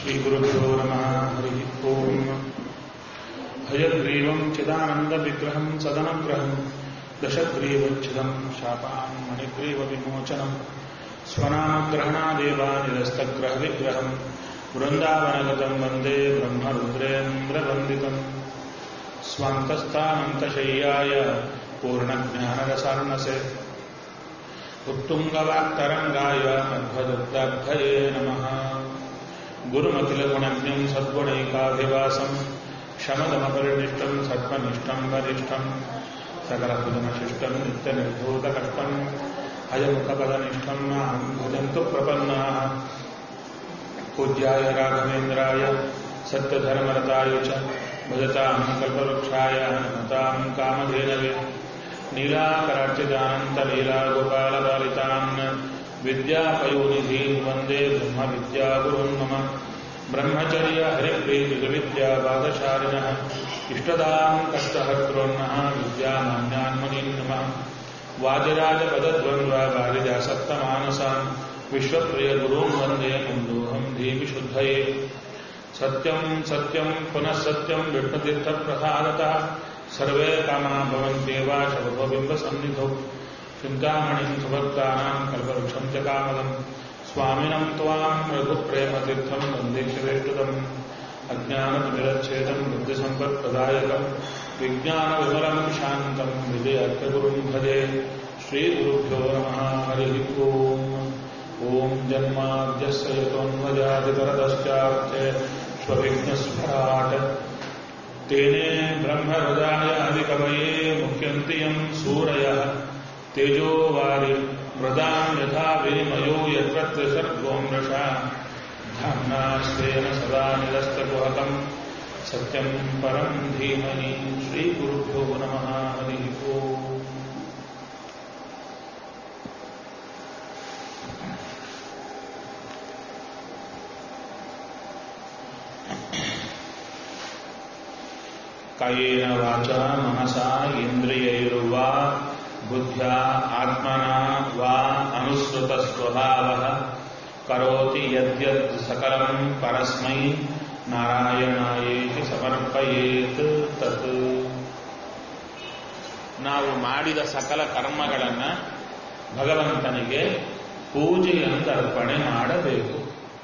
श्रीगुरुभ्यो नमः हरिः ओम् हयग्रीवम् चिदानन्दविग्रहम् सदनग्रहम् दशग्रीवच्छिदम् शापान् मणिग्रीवविमोचनम् स्वनामग्रहणादेवानिरस्तग्रहविग्रहम् वृन्दावनगतम् वन्दे ब्रह्मरुद्रेन्द्रवन्दितम् स्वान्तस्थानन्तशय्याय पूर्णज्ञानरसार्णसे उत्तुङ्गवाक्तरङ्गाय मध्वदत्ताभये नमः गुरुमखिलगुणज्ञम् सद्गुणैकाभिवासम् शमदमपरिनिष्टम् सत्त्वनिष्ठम् वरिष्ठम् सकलभुजमशिष्टम् नित्यनिर्भूतकष्टम् अयमुखपदनिष्ठम् माम् भजन्तु प्रपन्नाः पूज्याय राघवेन्द्राय सत्यधर्मरताय च भजताम् कल्पवृक्षाय नमताम् कामधेनवे नीलाकरार्चितानन्तलीलागोपालपालितान् विद्यापयोनिधीन् वन्दे ब्रह्मविद्यागुरुन् मम ब्रह्मचर्य हरिप्रीतिविद्यापादशालिनः इष्टदाम् कष्टहर्तॄन्नः विद्यामान्यान्मुनीन् नमः वाजिराजपदद्वन्द्वादिजासप्तमानसान् विश्वप्रियगुरून् वन्दे मन्दोऽहम् धीविशुद्धये सत्यम् सत्यम् पुनः सत्यम् विष्णुतीर्थप्रसादतः सर्वे कामा भवन्त्येव शवबिम्बसन्निधौ चिन्तामणिम् सुभक्तानाम् कल्पवृक्षम् च कामदम् स्वामिनम् त्वाम् रघुप्रेमतीर्थम् वन्दे श्रेष्ठदम् अज्ञानतिमिरच्छेदम् बुद्धिसम्पत्प्रदायकम् विज्ञानविमलम् शान्तम् विजयार्थगुरुम् भजे श्रीगुरुभ्यो नमः हरिः ओम् ॐ जन्माद्यस्य यतोन्मजादितरदश्चार्थे स्वविघ्नस्फराट् तेने ब्रह्महृदाय अधिकवये मुख्यन्ति यम् सूरयः तेजोवारि मृदाम् यथा विनिमयो यत्र त्रिसर्गो मृषा धाम्नास्तेन सदा निरस्तकुहकम् सत्यम् परम् धीमहि श्रीगुरुभ्यो नमः हरिः ओम् कायेन वाचा मनसा इन्द्रियैर्वा बुद्ध्या आत्मना वा अनुसृतस्वभावः करोति यद्यत् सकलम् परस्मै ನಾರಾಯಣಾಯೇತಿ ಸಮರ್ಪಯೇತ್ ತತ್ ನಾವು ಮಾಡಿದ ಸಕಲ ಕರ್ಮಗಳನ್ನು ಭಗವಂತನಿಗೆ ಪೂಜೆಯಿಂದ ಅರ್ಪಣೆ ಮಾಡಬೇಕು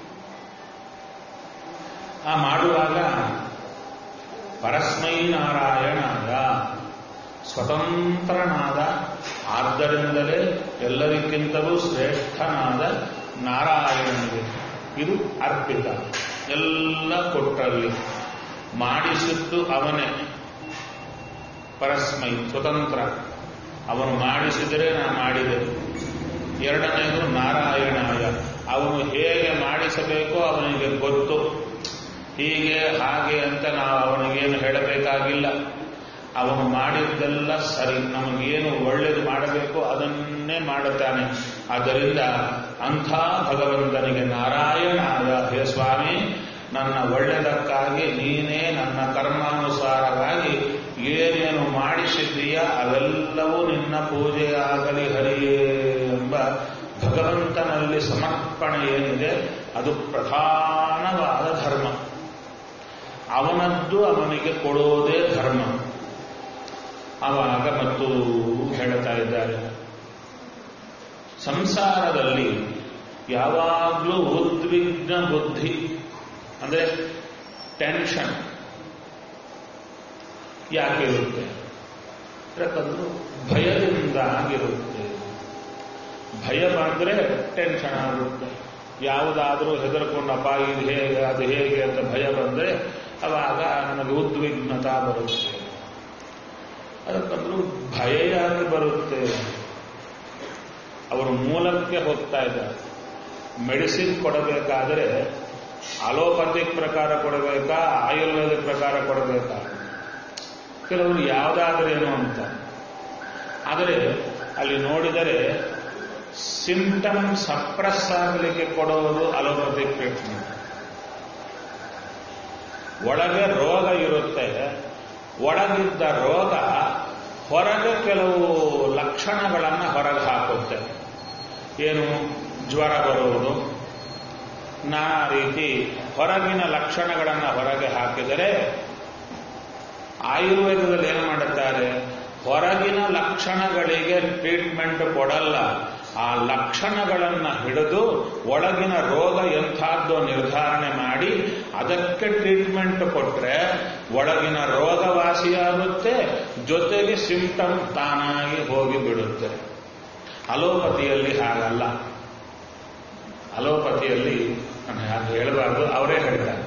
ಆ ಮಾಡುವಾಗ ಪರಸ್ಮೈ ನಾರಾಯಣಾದ ಸ್ವತಂತ್ರನಾದ ಆದ್ದರಿಂದಲೇ ಎಲ್ಲರಿಗಿಂತಲೂ ಶ್ರೇಷ್ಠನಾದ ನಾರಾಯಣನಿಗೆ ಇದು ಅರ್ಪಿತ ಎಲ್ಲ ಕೊಟ್ಟರಲ್ಲಿ ಮಾಡಿಸಿದ್ದು ಅವನೇ ಪರಸ್ಮೈ ಸ್ವತಂತ್ರ ಅವನು ಮಾಡಿಸಿದರೆ ನಾ ಮಾಡಿದೆ ಎರಡನೆಯದು ನಾರಾಯಣಾಯ ಅವನು ಹೇಗೆ ಮಾಡಿಸಬೇಕೋ ಅವನಿಗೆ ಗೊತ್ತು ಹೀಗೆ ಹಾಗೆ ಅಂತ ನಾವು ಅವನಿಗೇನು ಹೇಳಬೇಕಾಗಿಲ್ಲ ಅವನು ಮಾಡಿದ್ದೆಲ್ಲ ಸರಿ ನಮಗೇನು ಒಳ್ಳೇದು ಮಾಡಬೇಕು ಅದನ್ನೇ ಮಾಡುತ್ತಾನೆ ಆದ್ದರಿಂದ ಅಂಥ ಭಗವಂತನಿಗೆ ನಾರಾಯಣಾಯ ಹೇ ಸ್ವಾಮಿ ನನ್ನ ಒಳ್ಳೆಯದಕ್ಕಾಗಿ ನೀನೇ ನನ್ನ ಕರ್ಮಾನುಸಾರವಾಗಿ ಏನೇನು ಮಾಡಿಸಿದ್ದೀಯ ಅವೆಲ್ಲವೂ ನಿನ್ನ ಪೂಜೆಯಾಗಲಿ ಹರಿಯೇ ಎಂಬ ಭಗವಂತನಲ್ಲಿ ಸಮರ್ಪಣೆ ಏನಿದೆ ಅದು ಪ್ರಧಾನವಾದ ಧರ್ಮ ಅವನದ್ದು ಅವನಿಗೆ ಕೊಡೋದೇ ಧರ್ಮ ಆವಾಗ ಮತ್ತು ಹೇಳ್ತಾ ಇದ್ದಾರೆ ಸಂಸಾರದಲ್ಲಿ ಯಾವಾಗಲೂ ಉದ್ವಿಗ್ನ ಬುದ್ಧಿ ಅಂದರೆ ಟೆನ್ಷನ್ ಯಾಕೆ ಇರುತ್ತೆ ಯಾಕಂದ್ರೆ ಭಯದಿಂದ ಆಗಿರುತ್ತೆ ಭಯ ಬಂದರೆ ಟೆನ್ಷನ್ ಆಗುತ್ತೆ ಯಾವುದಾದ್ರೂ ಹೆದರ್ಕೊಂಡಪ್ಪ ಇದು ಹೇಗೆ ಅದು ಹೇಗೆ ಅಂತ ಭಯ ಬಂದರೆ ಅವಾಗ ನಮಗೆ ಉದ್ವಿಗ್ನತಾ ಬರುತ್ತೆ ಅದಕ್ಕಂದ್ರೂ ಭಯ ಯಾಕೆ ಬರುತ್ತೆ ಅವರು ಮೂಲಕ್ಕೆ ಹೋಗ್ತಾ ಇದ್ದಾರೆ ಮೆಡಿಸಿನ್ ಕೊಡಬೇಕಾದರೆ ಅಲೋಪತಿಕ್ ಪ್ರಕಾರ ಕೊಡಬೇಕಾ ಆಯುರ್ವೇದಿಕ್ ಪ್ರಕಾರ ಕೊಡಬೇಕಾ ಕೆಲವರು ಯಾವುದಾದ್ರೇನು ಅಂತ ಆದರೆ ಅಲ್ಲಿ ನೋಡಿದರೆ ಸಿಂಟಮ್ ಸಪ್ರೆಸ್ ಆಗಲಿಕ್ಕೆ ಕೊಡೋದು ಅಲೋಪತಿಕ್ ಟ್ರೀಟ್ಮೆಂಟ್ ಒಳಗೆ ರೋಗ ಇರುತ್ತೆ ಒಳಗಿದ್ದ ರೋಗ ಹೊರಗೆ ಕೆಲವು ಲಕ್ಷಣಗಳನ್ನು ಹೊರಗೆ ಹಾಕುತ್ತೆ ಏನು ಜ್ವರ ಬರುವುದು ನಾನಾ ರೀತಿ ಹೊರಗಿನ ಲಕ್ಷಣಗಳನ್ನು ಹೊರಗೆ ಹಾಕಿದರೆ ಆಯುರ್ವೇದದಲ್ಲಿ ಏನು ಮಾಡುತ್ತಾರೆ ಹೊರಗಿನ ಲಕ್ಷಣಗಳಿಗೆ ಟ್ರೀಟ್ಮೆಂಟ್ ಕೊಡಲ್ಲ ಆ ಲಕ್ಷಣಗಳನ್ನು ಹಿಡಿದು ಒಳಗಿನ ರೋಗ ಎಂಥದ್ದು ನಿರ್ಧಾರಣೆ ಮಾಡಿ ಅದಕ್ಕೆ ಟ್ರೀಟ್ಮೆಂಟ್ ಕೊಟ್ರೆ ಒಳಗಿನ ರೋಗ ವಾಸಿಯಾಗುತ್ತೆ ಜೊತೆಗೆ ಸಿಂಪ್ಟಮ್ ತಾನಾಗಿ ಹೋಗಿ ಬಿಡುತ್ತೆ ಅಲೋಪತಿಯಲ್ಲಿ ಹಾಗಲ್ಲ ಅಲೋಪತಿಯಲ್ಲಿ ನಾನು ಯಾರು ಹೇಳಬಾರ್ದು ಅವರೇ ಹೇಳ್ತಾರೆ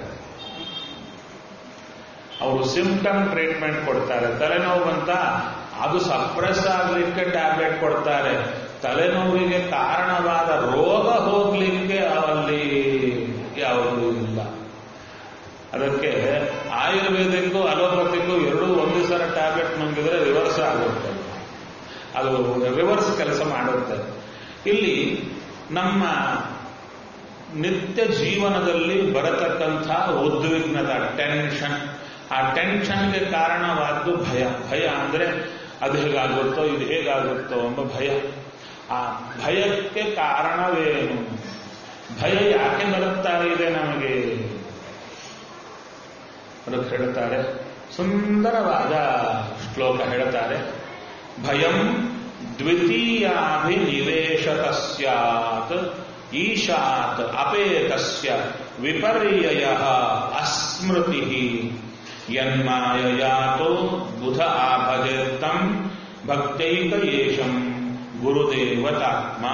ಅವರು ಸಿಂಪ್ಟಮ್ ಟ್ರೀಟ್ಮೆಂಟ್ ಕೊಡ್ತಾರೆ ತಲೆನೋವು ಅಂತ ಅದು ಸಪ್ರೆಸ್ ಆಗಲಿಕ್ಕೆ ಟ್ಯಾಬ್ಲೆಟ್ ಕೊಡ್ತಾರೆ ತಲೆನೋವಿಗೆ ಕಾರಣವಾದ ರೋಗ ಹೋಗ್ಲಿಕ್ಕೆ ಅಲ್ಲಿ ಯಾವುದೂ ಇಲ್ಲ ಅದಕ್ಕೆ ಆಯುರ್ವೇದಿಕ್ಕೂ ಅಲೋಪತಿಗೂ ಎರಡೂ ಒಂದೇ ಸಲ ಟ್ಯಾಬ್ಲೆಟ್ ನುಂಗಿದ್ರೆ ರಿವರ್ಸ್ ಆಗುತ್ತೆ ಅದು ರಿವರ್ಸ್ ಕೆಲಸ ಮಾಡುತ್ತೆ ಇಲ್ಲಿ ನಮ್ಮ ನಿತ್ಯ ಜೀವನದಲ್ಲಿ ಬರತಕ್ಕಂಥ ಉದ್ವಿಗ್ನದ ಟೆನ್ಷನ್ ಆ ಟೆನ್ಷನ್ಗೆ ಕಾರಣವಾದ್ದು ಭಯ ಭಯ ಅಂದ್ರೆ ಅದು ಹೇಗಾಗುತ್ತೋ ಇದು ಹೇಗಾಗುತ್ತೋ ಎಂಬ ಭಯ ಆ ಭಯಕ್ಕೆ ಕಾರಣವೇನು ಭಯ ಯಾಕೆ ಬರುತ್ತಾ ಇದೆ ನಮಗೆ ಅದಕ್ಕೆ ಹೇಳ್ತಾರೆ ಸುಂದರವಾದ ಶ್ಲೋಕ ಹೇಳ್ತಾರೆ ಭಯಂ ದ್ವಿತೀಯಾಭಿನಿವೇಶತ ಸ್ಯಾತ್ ಈಶಾತ್ ಅಪೇತಸ್ಯ ವಿಪರ್ಯಯ ಅಸ್ಮೃತಿ ಯನ್ಮಾಯಯಾತೋ ಬುಧ ಆಭಜೇತ್ತಂ ಭಕ್ತೈಕ ಯೇಷಂ ಗುರುದೇವತಾತ್ಮ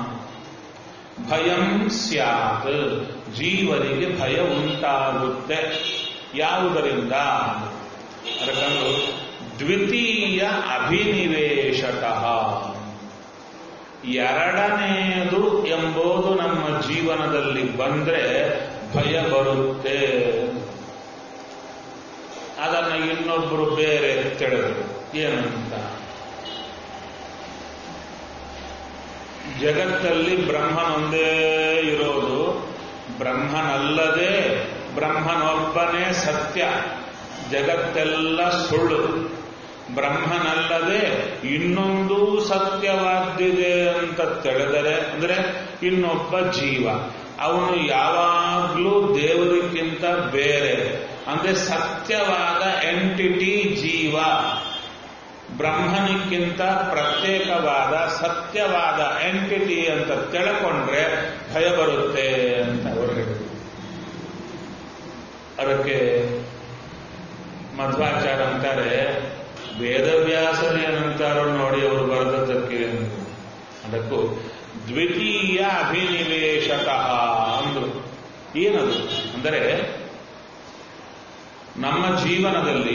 ಭಯಂ ಸ್ಯಾತ್ ಜೀವನಿಗೆ ಭಯ ಉಂಟಾಗುತ್ತೆ ಯಾವುದರಿಂದ ಅದಕ್ಕಂದು ದ್ವಿತೀಯ ಅಭಿನಿವೇಶತಃ ಎರಡನೆಯದು ಎಂಬುದು ನಮ್ಮ ಜೀವನದಲ್ಲಿ ಬಂದ್ರೆ ಭಯ ಬರುತ್ತೆ ಅದನ್ನು ಇನ್ನೊಬ್ಬರು ಬೇರೆ ತಿಳಿದ್ರು ಏನಂತ ಜಗತ್ತಲ್ಲಿ ಬ್ರಹ್ಮನೊಂದೇ ಇರೋದು ಬ್ರಹ್ಮನಲ್ಲದೆ ಬ್ರಹ್ಮನೊಬ್ಬನೇ ಸತ್ಯ ಜಗತ್ತೆಲ್ಲ ಸುಳ್ಳು ಬ್ರಹ್ಮನಲ್ಲದೆ ಇನ್ನೊಂದು ಸತ್ಯವಾದ್ದಿದೆ ಅಂತ ತಿಳಿದರೆ ಅಂದ್ರೆ ಇನ್ನೊಬ್ಬ ಜೀವ ಅವನು ಯಾವಾಗ್ಲೂ ದೇವರಿಗಿಂತ ಬೇರೆ ಅಂದ್ರೆ ಸತ್ಯವಾದ ಎಂಟಿಟಿ ಜೀವ ಬ್ರಹ್ಮನಿಕ್ಕಿಂತ ಪ್ರತ್ಯೇಕವಾದ ಸತ್ಯವಾದ ಎಂಟಿಟಿ ಅಂತ ತಿಳ್ಕೊಂಡ್ರೆ ಭಯ ಬರುತ್ತೆ ಅಂತ ಅವರು ಹೇಳಿದರು ಅದಕ್ಕೆ ಮಧ್ವಾಚಾರ ಅಂತಾರೆ ವೇದವ್ಯಾಸನೇನಂತಾರೋ ನೋಡಿ ಅವರು ಬರೆದದ್ದಕ್ಕೆ ಅದಕ್ಕೂ ದ್ವಿತೀಯ ಅಭಿನಿವೇಶತಃ ಅಂದ್ರು ಏನದು ಅಂದರೆ ನಮ್ಮ ಜೀವನದಲ್ಲಿ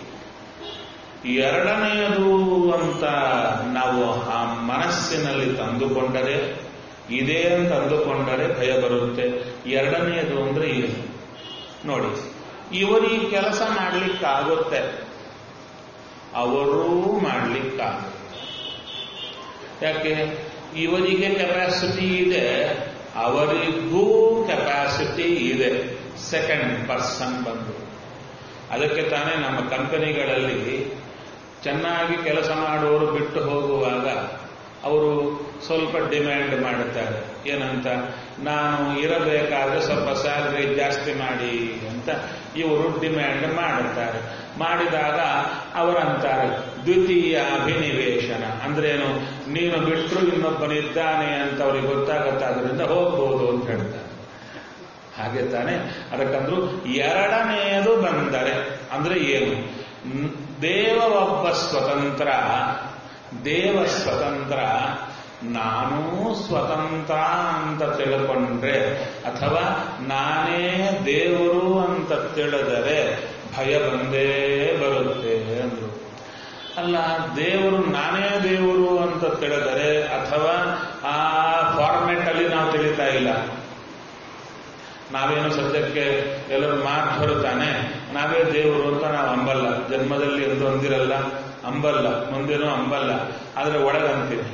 ಎರಡನೆಯದು ಅಂತ ನಾವು ಆ ಮನಸ್ಸಿನಲ್ಲಿ ತಂದುಕೊಂಡರೆ ಇದೇ ಅಂತ ಅಂದುಕೊಂಡರೆ ಭಯ ಬರುತ್ತೆ ಎರಡನೆಯದು ಅಂದ್ರೆ ಏನು ನೋಡಿ ಇವರಿಗೆ ಕೆಲಸ ಮಾಡ್ಲಿಕ್ಕಾಗುತ್ತೆ ಅವರೂ ಮಾಡ್ಲಿಕ್ಕಾಗುತ್ತೆ ಯಾಕೆ ಇವರಿಗೆ ಕೆಪಾಸಿಟಿ ಇದೆ ಅವರಿಗೂ ಕೆಪಾಸಿಟಿ ಇದೆ ಸೆಕೆಂಡ್ ಪರ್ಸನ್ ಬಂದು ಅದಕ್ಕೆ ತಾನೇ ನಮ್ಮ ಕಂಪನಿಗಳಲ್ಲಿ ಚೆನ್ನಾಗಿ ಕೆಲಸ ಮಾಡುವವರು ಬಿಟ್ಟು ಹೋಗುವಾಗ ಅವರು ಸ್ವಲ್ಪ ಡಿಮ್ಯಾಂಡ್ ಮಾಡುತ್ತಾರೆ ಏನಂತ ನಾನು ಇರಬೇಕಾದ್ರೆ ಸ್ವಲ್ಪ ಸ್ಯಾಲ್ರಿ ಜಾಸ್ತಿ ಮಾಡಿ ಅಂತ ಇವರು ಡಿಮ್ಯಾಂಡ್ ಮಾಡುತ್ತಾರೆ ಮಾಡಿದಾಗ ಅವರಂತಾರೆ ದ್ವಿತೀಯ ಅಭಿನಿವೇಶನ ಅಂದ್ರೇನು ನೀನು ಬಿಟ್ಟರು ಇನ್ನೊಬ್ಬನಿದ್ದಾನೆ ಅಂತ ಅವ್ರಿಗೆ ಗೊತ್ತಾಗತ್ತಾದ್ರಿಂದ ಹೋಗ್ಬೋದು ಅಂತ ಹೇಳ್ತಾರೆ ಹಾಗೆ ತಾನೆ ಅದಕ್ಕಂದ್ರು ಎರಡನೆಯದು ಬಂದರೆ ಅಂದ್ರೆ ಏನು ದೇವ ಒಬ್ಬ ಸ್ವತಂತ್ರ ದೇವ ಸ್ವತಂತ್ರ ನಾನೂ ಸ್ವತಂತ್ರ ಅಂತ ತಿಳ್ಕೊಂಡ್ರೆ ಅಥವಾ ನಾನೇ ದೇವರು ಅಂತ ತಿಳಿದರೆ ಭಯ ಬಂದೇ ಬರುತ್ತೆ ಅಂದ್ರು ಅಲ್ಲ ದೇವರು ನಾನೇ ದೇವರು ಅಂತ ತಿಳಿದರೆ ಅಥವಾ ಆ ಫಾರ್ಮೆಟ್ ಅಲ್ಲಿ ನಾವು ತಿಳಿತಾ ಇಲ್ಲ ನಾವೇನು ಸದ್ಯಕ್ಕೆ ಎಲ್ಲರೂ ಮಾತು ಹೊರತಾನೆ ನಾವೇ ದೇವರು ಅಂತ ನಾವು ಅಂಬಲ್ಲ ಜನ್ಮದಲ್ಲಿ ಎಂದು ಅಂದಿರಲ್ಲ ಅಂಬಲ್ಲ ಮುಂದೇನೂ ಅಂಬಲ್ಲ ಆದರೆ ಒಳಗಂತೀವಿ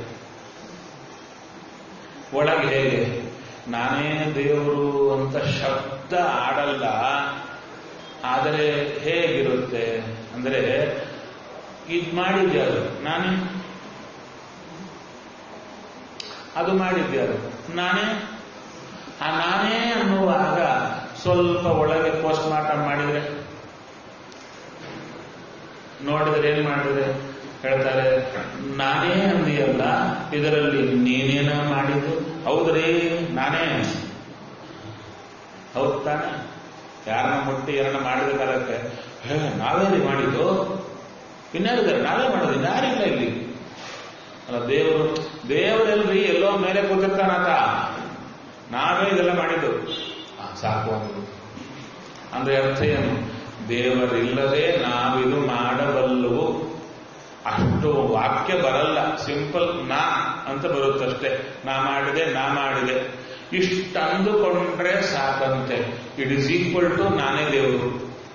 ಒಳಗೆ ಹೇಗೆ ನಾನೇ ದೇವರು ಅಂತ ಶಬ್ದ ಆಡಲ್ಲ ಆದರೆ ಹೇಗಿರುತ್ತೆ ಅಂದ್ರೆ ಇದು ಮಾಡಿದ್ಯಾರು ನಾನೇ ಅದು ಮಾಡಿದ್ಯಾರು ನಾನೇ ಆ ನಾನೇ ಅನ್ನುವಾಗ ಸ್ವಲ್ಪ ಒಳಗೆ ಪೋಸ್ಟ್ ಮಾರ್ಟಮ್ ಮಾಡಿದ್ರೆ ನೋಡಿದ್ರೆ ಏನ್ ಮಾಡಿದ್ರೆ ಹೇಳ್ತಾರೆ ನಾನೇ ಅಂದಿಯಲ್ಲ ಇದರಲ್ಲಿ ನೀನೇನ ಮಾಡಿದ್ದು ಹೌದ್ರಿ ನಾನೇ ಹೌದ್ ತಾನೆ ಯಾರನ್ನ ಮುಟ್ಟಿ ಯಾರನ್ನ ಮಾಡಿದ ಕಾಲಕ್ಕೆ ಹೇ ನಾವೇ ರೀ ಮಾಡಿದ್ದು ಇನ್ಯಾರಿದ್ದಾರೆ ನಾವೇ ಮಾಡೋದು ಯಾರಿಲ್ಲ ಇಲ್ಲಿ ಅಲ್ಲ ದೇವರು ದೇವರೆಲ್ರಿ ಎಲ್ಲೋ ಮೇಲೆ ಕೂತಿರ್ತಾನಾತ ನಾವೇ ಇದೆಲ್ಲ ಮಾಡಿದ್ದು ಆ, ಸಾಕು ಅಂದ್ರು ಅಂದ್ರೆ ಅರ್ಥ ಏನು ದೇವರಿಲ್ಲದೆ ನಾವಿದು ಮಾಡಬಲ್ಲವು ಅಷ್ಟು ವಾಕ್ಯ ಬರಲ್ಲ ಸಿಂಪಲ್ ನಾ ಅಂತ ಬರುತ್ತಷ್ಟೇ ನಾ ಮಾಡಿದೆ ನಾ ಮಾಡಿದೆ ಇಷ್ಟು ಅಂದುಕೊಂಡ್ರೆ ಸಾಕಂತೆ ಇಟ್ ಇಸ್ ಈಕ್ವಲ್ ಟು ನಾನೇ ದೇವರು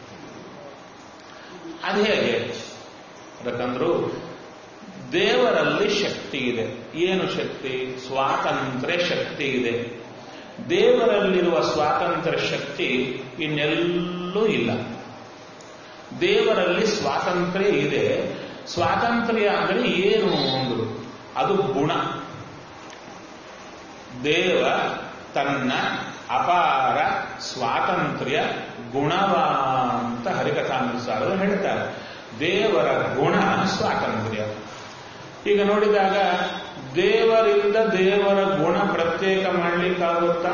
ಅದು ಹೇಗೆ ಅದಕ್ಕಂದ್ರು ದೇವರಲ್ಲಿ ಶಕ್ತಿ ಇದೆ ಏನು ಶಕ್ತಿ ಸ್ವಾತಂತ್ರ್ಯ ಶಕ್ತಿ ಇದೆ ದೇವರಲ್ಲಿರುವ ಸ್ವಾತಂತ್ರ್ಯ ಶಕ್ತಿ ಇನ್ನೆಲ್ಲೂ ಇಲ್ಲ ದೇವರಲ್ಲಿ ಸ್ವಾತಂತ್ರ್ಯ ಇದೆ ಸ್ವಾತಂತ್ರ್ಯ ಅಂದರೆ ಏನು ಅಂದ್ರು ಅದು ಗುಣ ದೇವ ತನ್ನ ಅಪಾರ ಸ್ವಾತಂತ್ರ್ಯ ಗುಣವ ಅಂತ ಹರಿಕಥಾನುಸಾರರು ಹೇಳ್ತಾರೆ ದೇವರ ಗುಣ ಸ್ವಾತಂತ್ರ್ಯ ಈಗ ನೋಡಿದಾಗ ದೇವರಿಂದ ದೇವರ ಗುಣ ಪ್ರತ್ಯೇಕ ಮಾಡಲಿಕ್ಕಾಗುತ್ತಾ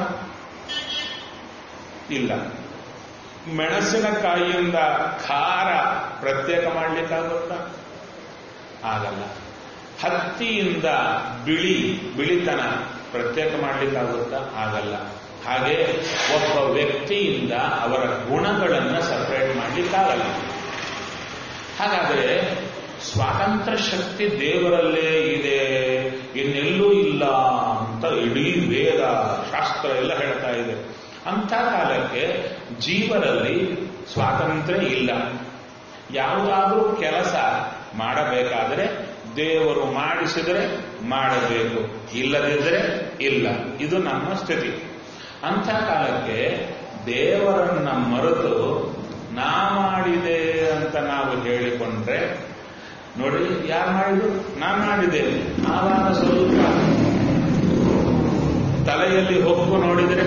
ಇಲ್ಲ ಮೆಣಸಿನಕಾಯಿಯಿಂದ ಖಾರ ಪ್ರತ್ಯೇಕ ಮಾಡಲಿಕ್ಕಾಗುತ್ತಾ ಆಗಲ್ಲ ಹತ್ತಿಯಿಂದ ಬಿಳಿ ಬಿಳಿತನ ಪ್ರತ್ಯೇಕ ಮಾಡಲಿಕ್ಕಾಗುತ್ತಾ ಆಗಲ್ಲ ಹಾಗೆ ಒಬ್ಬ ವ್ಯಕ್ತಿಯಿಂದ ಅವರ ಗುಣಗಳನ್ನು ಸಪರೇಟ್ ಮಾಡಲಿಕ್ಕಾಗಲ್ಲ ಹಾಗಾದರೆ ಸ್ವಾತಂತ್ರ್ಯ ಶಕ್ತಿ ದೇವರಲ್ಲೇ ಇದೆ ಇನ್ನೆಲ್ಲೂ ಇಲ್ಲ ಅಂತ ಇಡೀ ವೇದ ಶಾಸ್ತ್ರ ಎಲ್ಲ ಹೇಳ್ತಾ ಇದೆ ಅಂಥ ಕಾಲಕ್ಕೆ ಜೀವರಲ್ಲಿ ಸ್ವಾತಂತ್ರ್ಯ ಇಲ್ಲ ಯಾವುದಾದ್ರೂ ಕೆಲಸ ಮಾಡಬೇಕಾದರೆ ದೇವರು ಮಾಡಿಸಿದರೆ ಮಾಡಬೇಕು ಇಲ್ಲದಿದ್ದರೆ ಇಲ್ಲ ಇದು ನಮ್ಮ ಸ್ಥಿತಿ ಅಂಥ ಕಾಲಕ್ಕೆ ದೇವರನ್ನ ಮರೆತು ನಾ ಮಾಡಿದೆ ಅಂತ ನಾವು ಹೇಳಿಕೊಂಡ್ರೆ ನೋಡಿ ಯಾರು ಮಾಡಿದ್ರು ನಾ ಮಾಡಿದೆ ಆವಾಗ ಸ್ವಲ್ಪ ತಲೆಯಲ್ಲಿ ಹೊಕ್ಕು ನೋಡಿದರೆ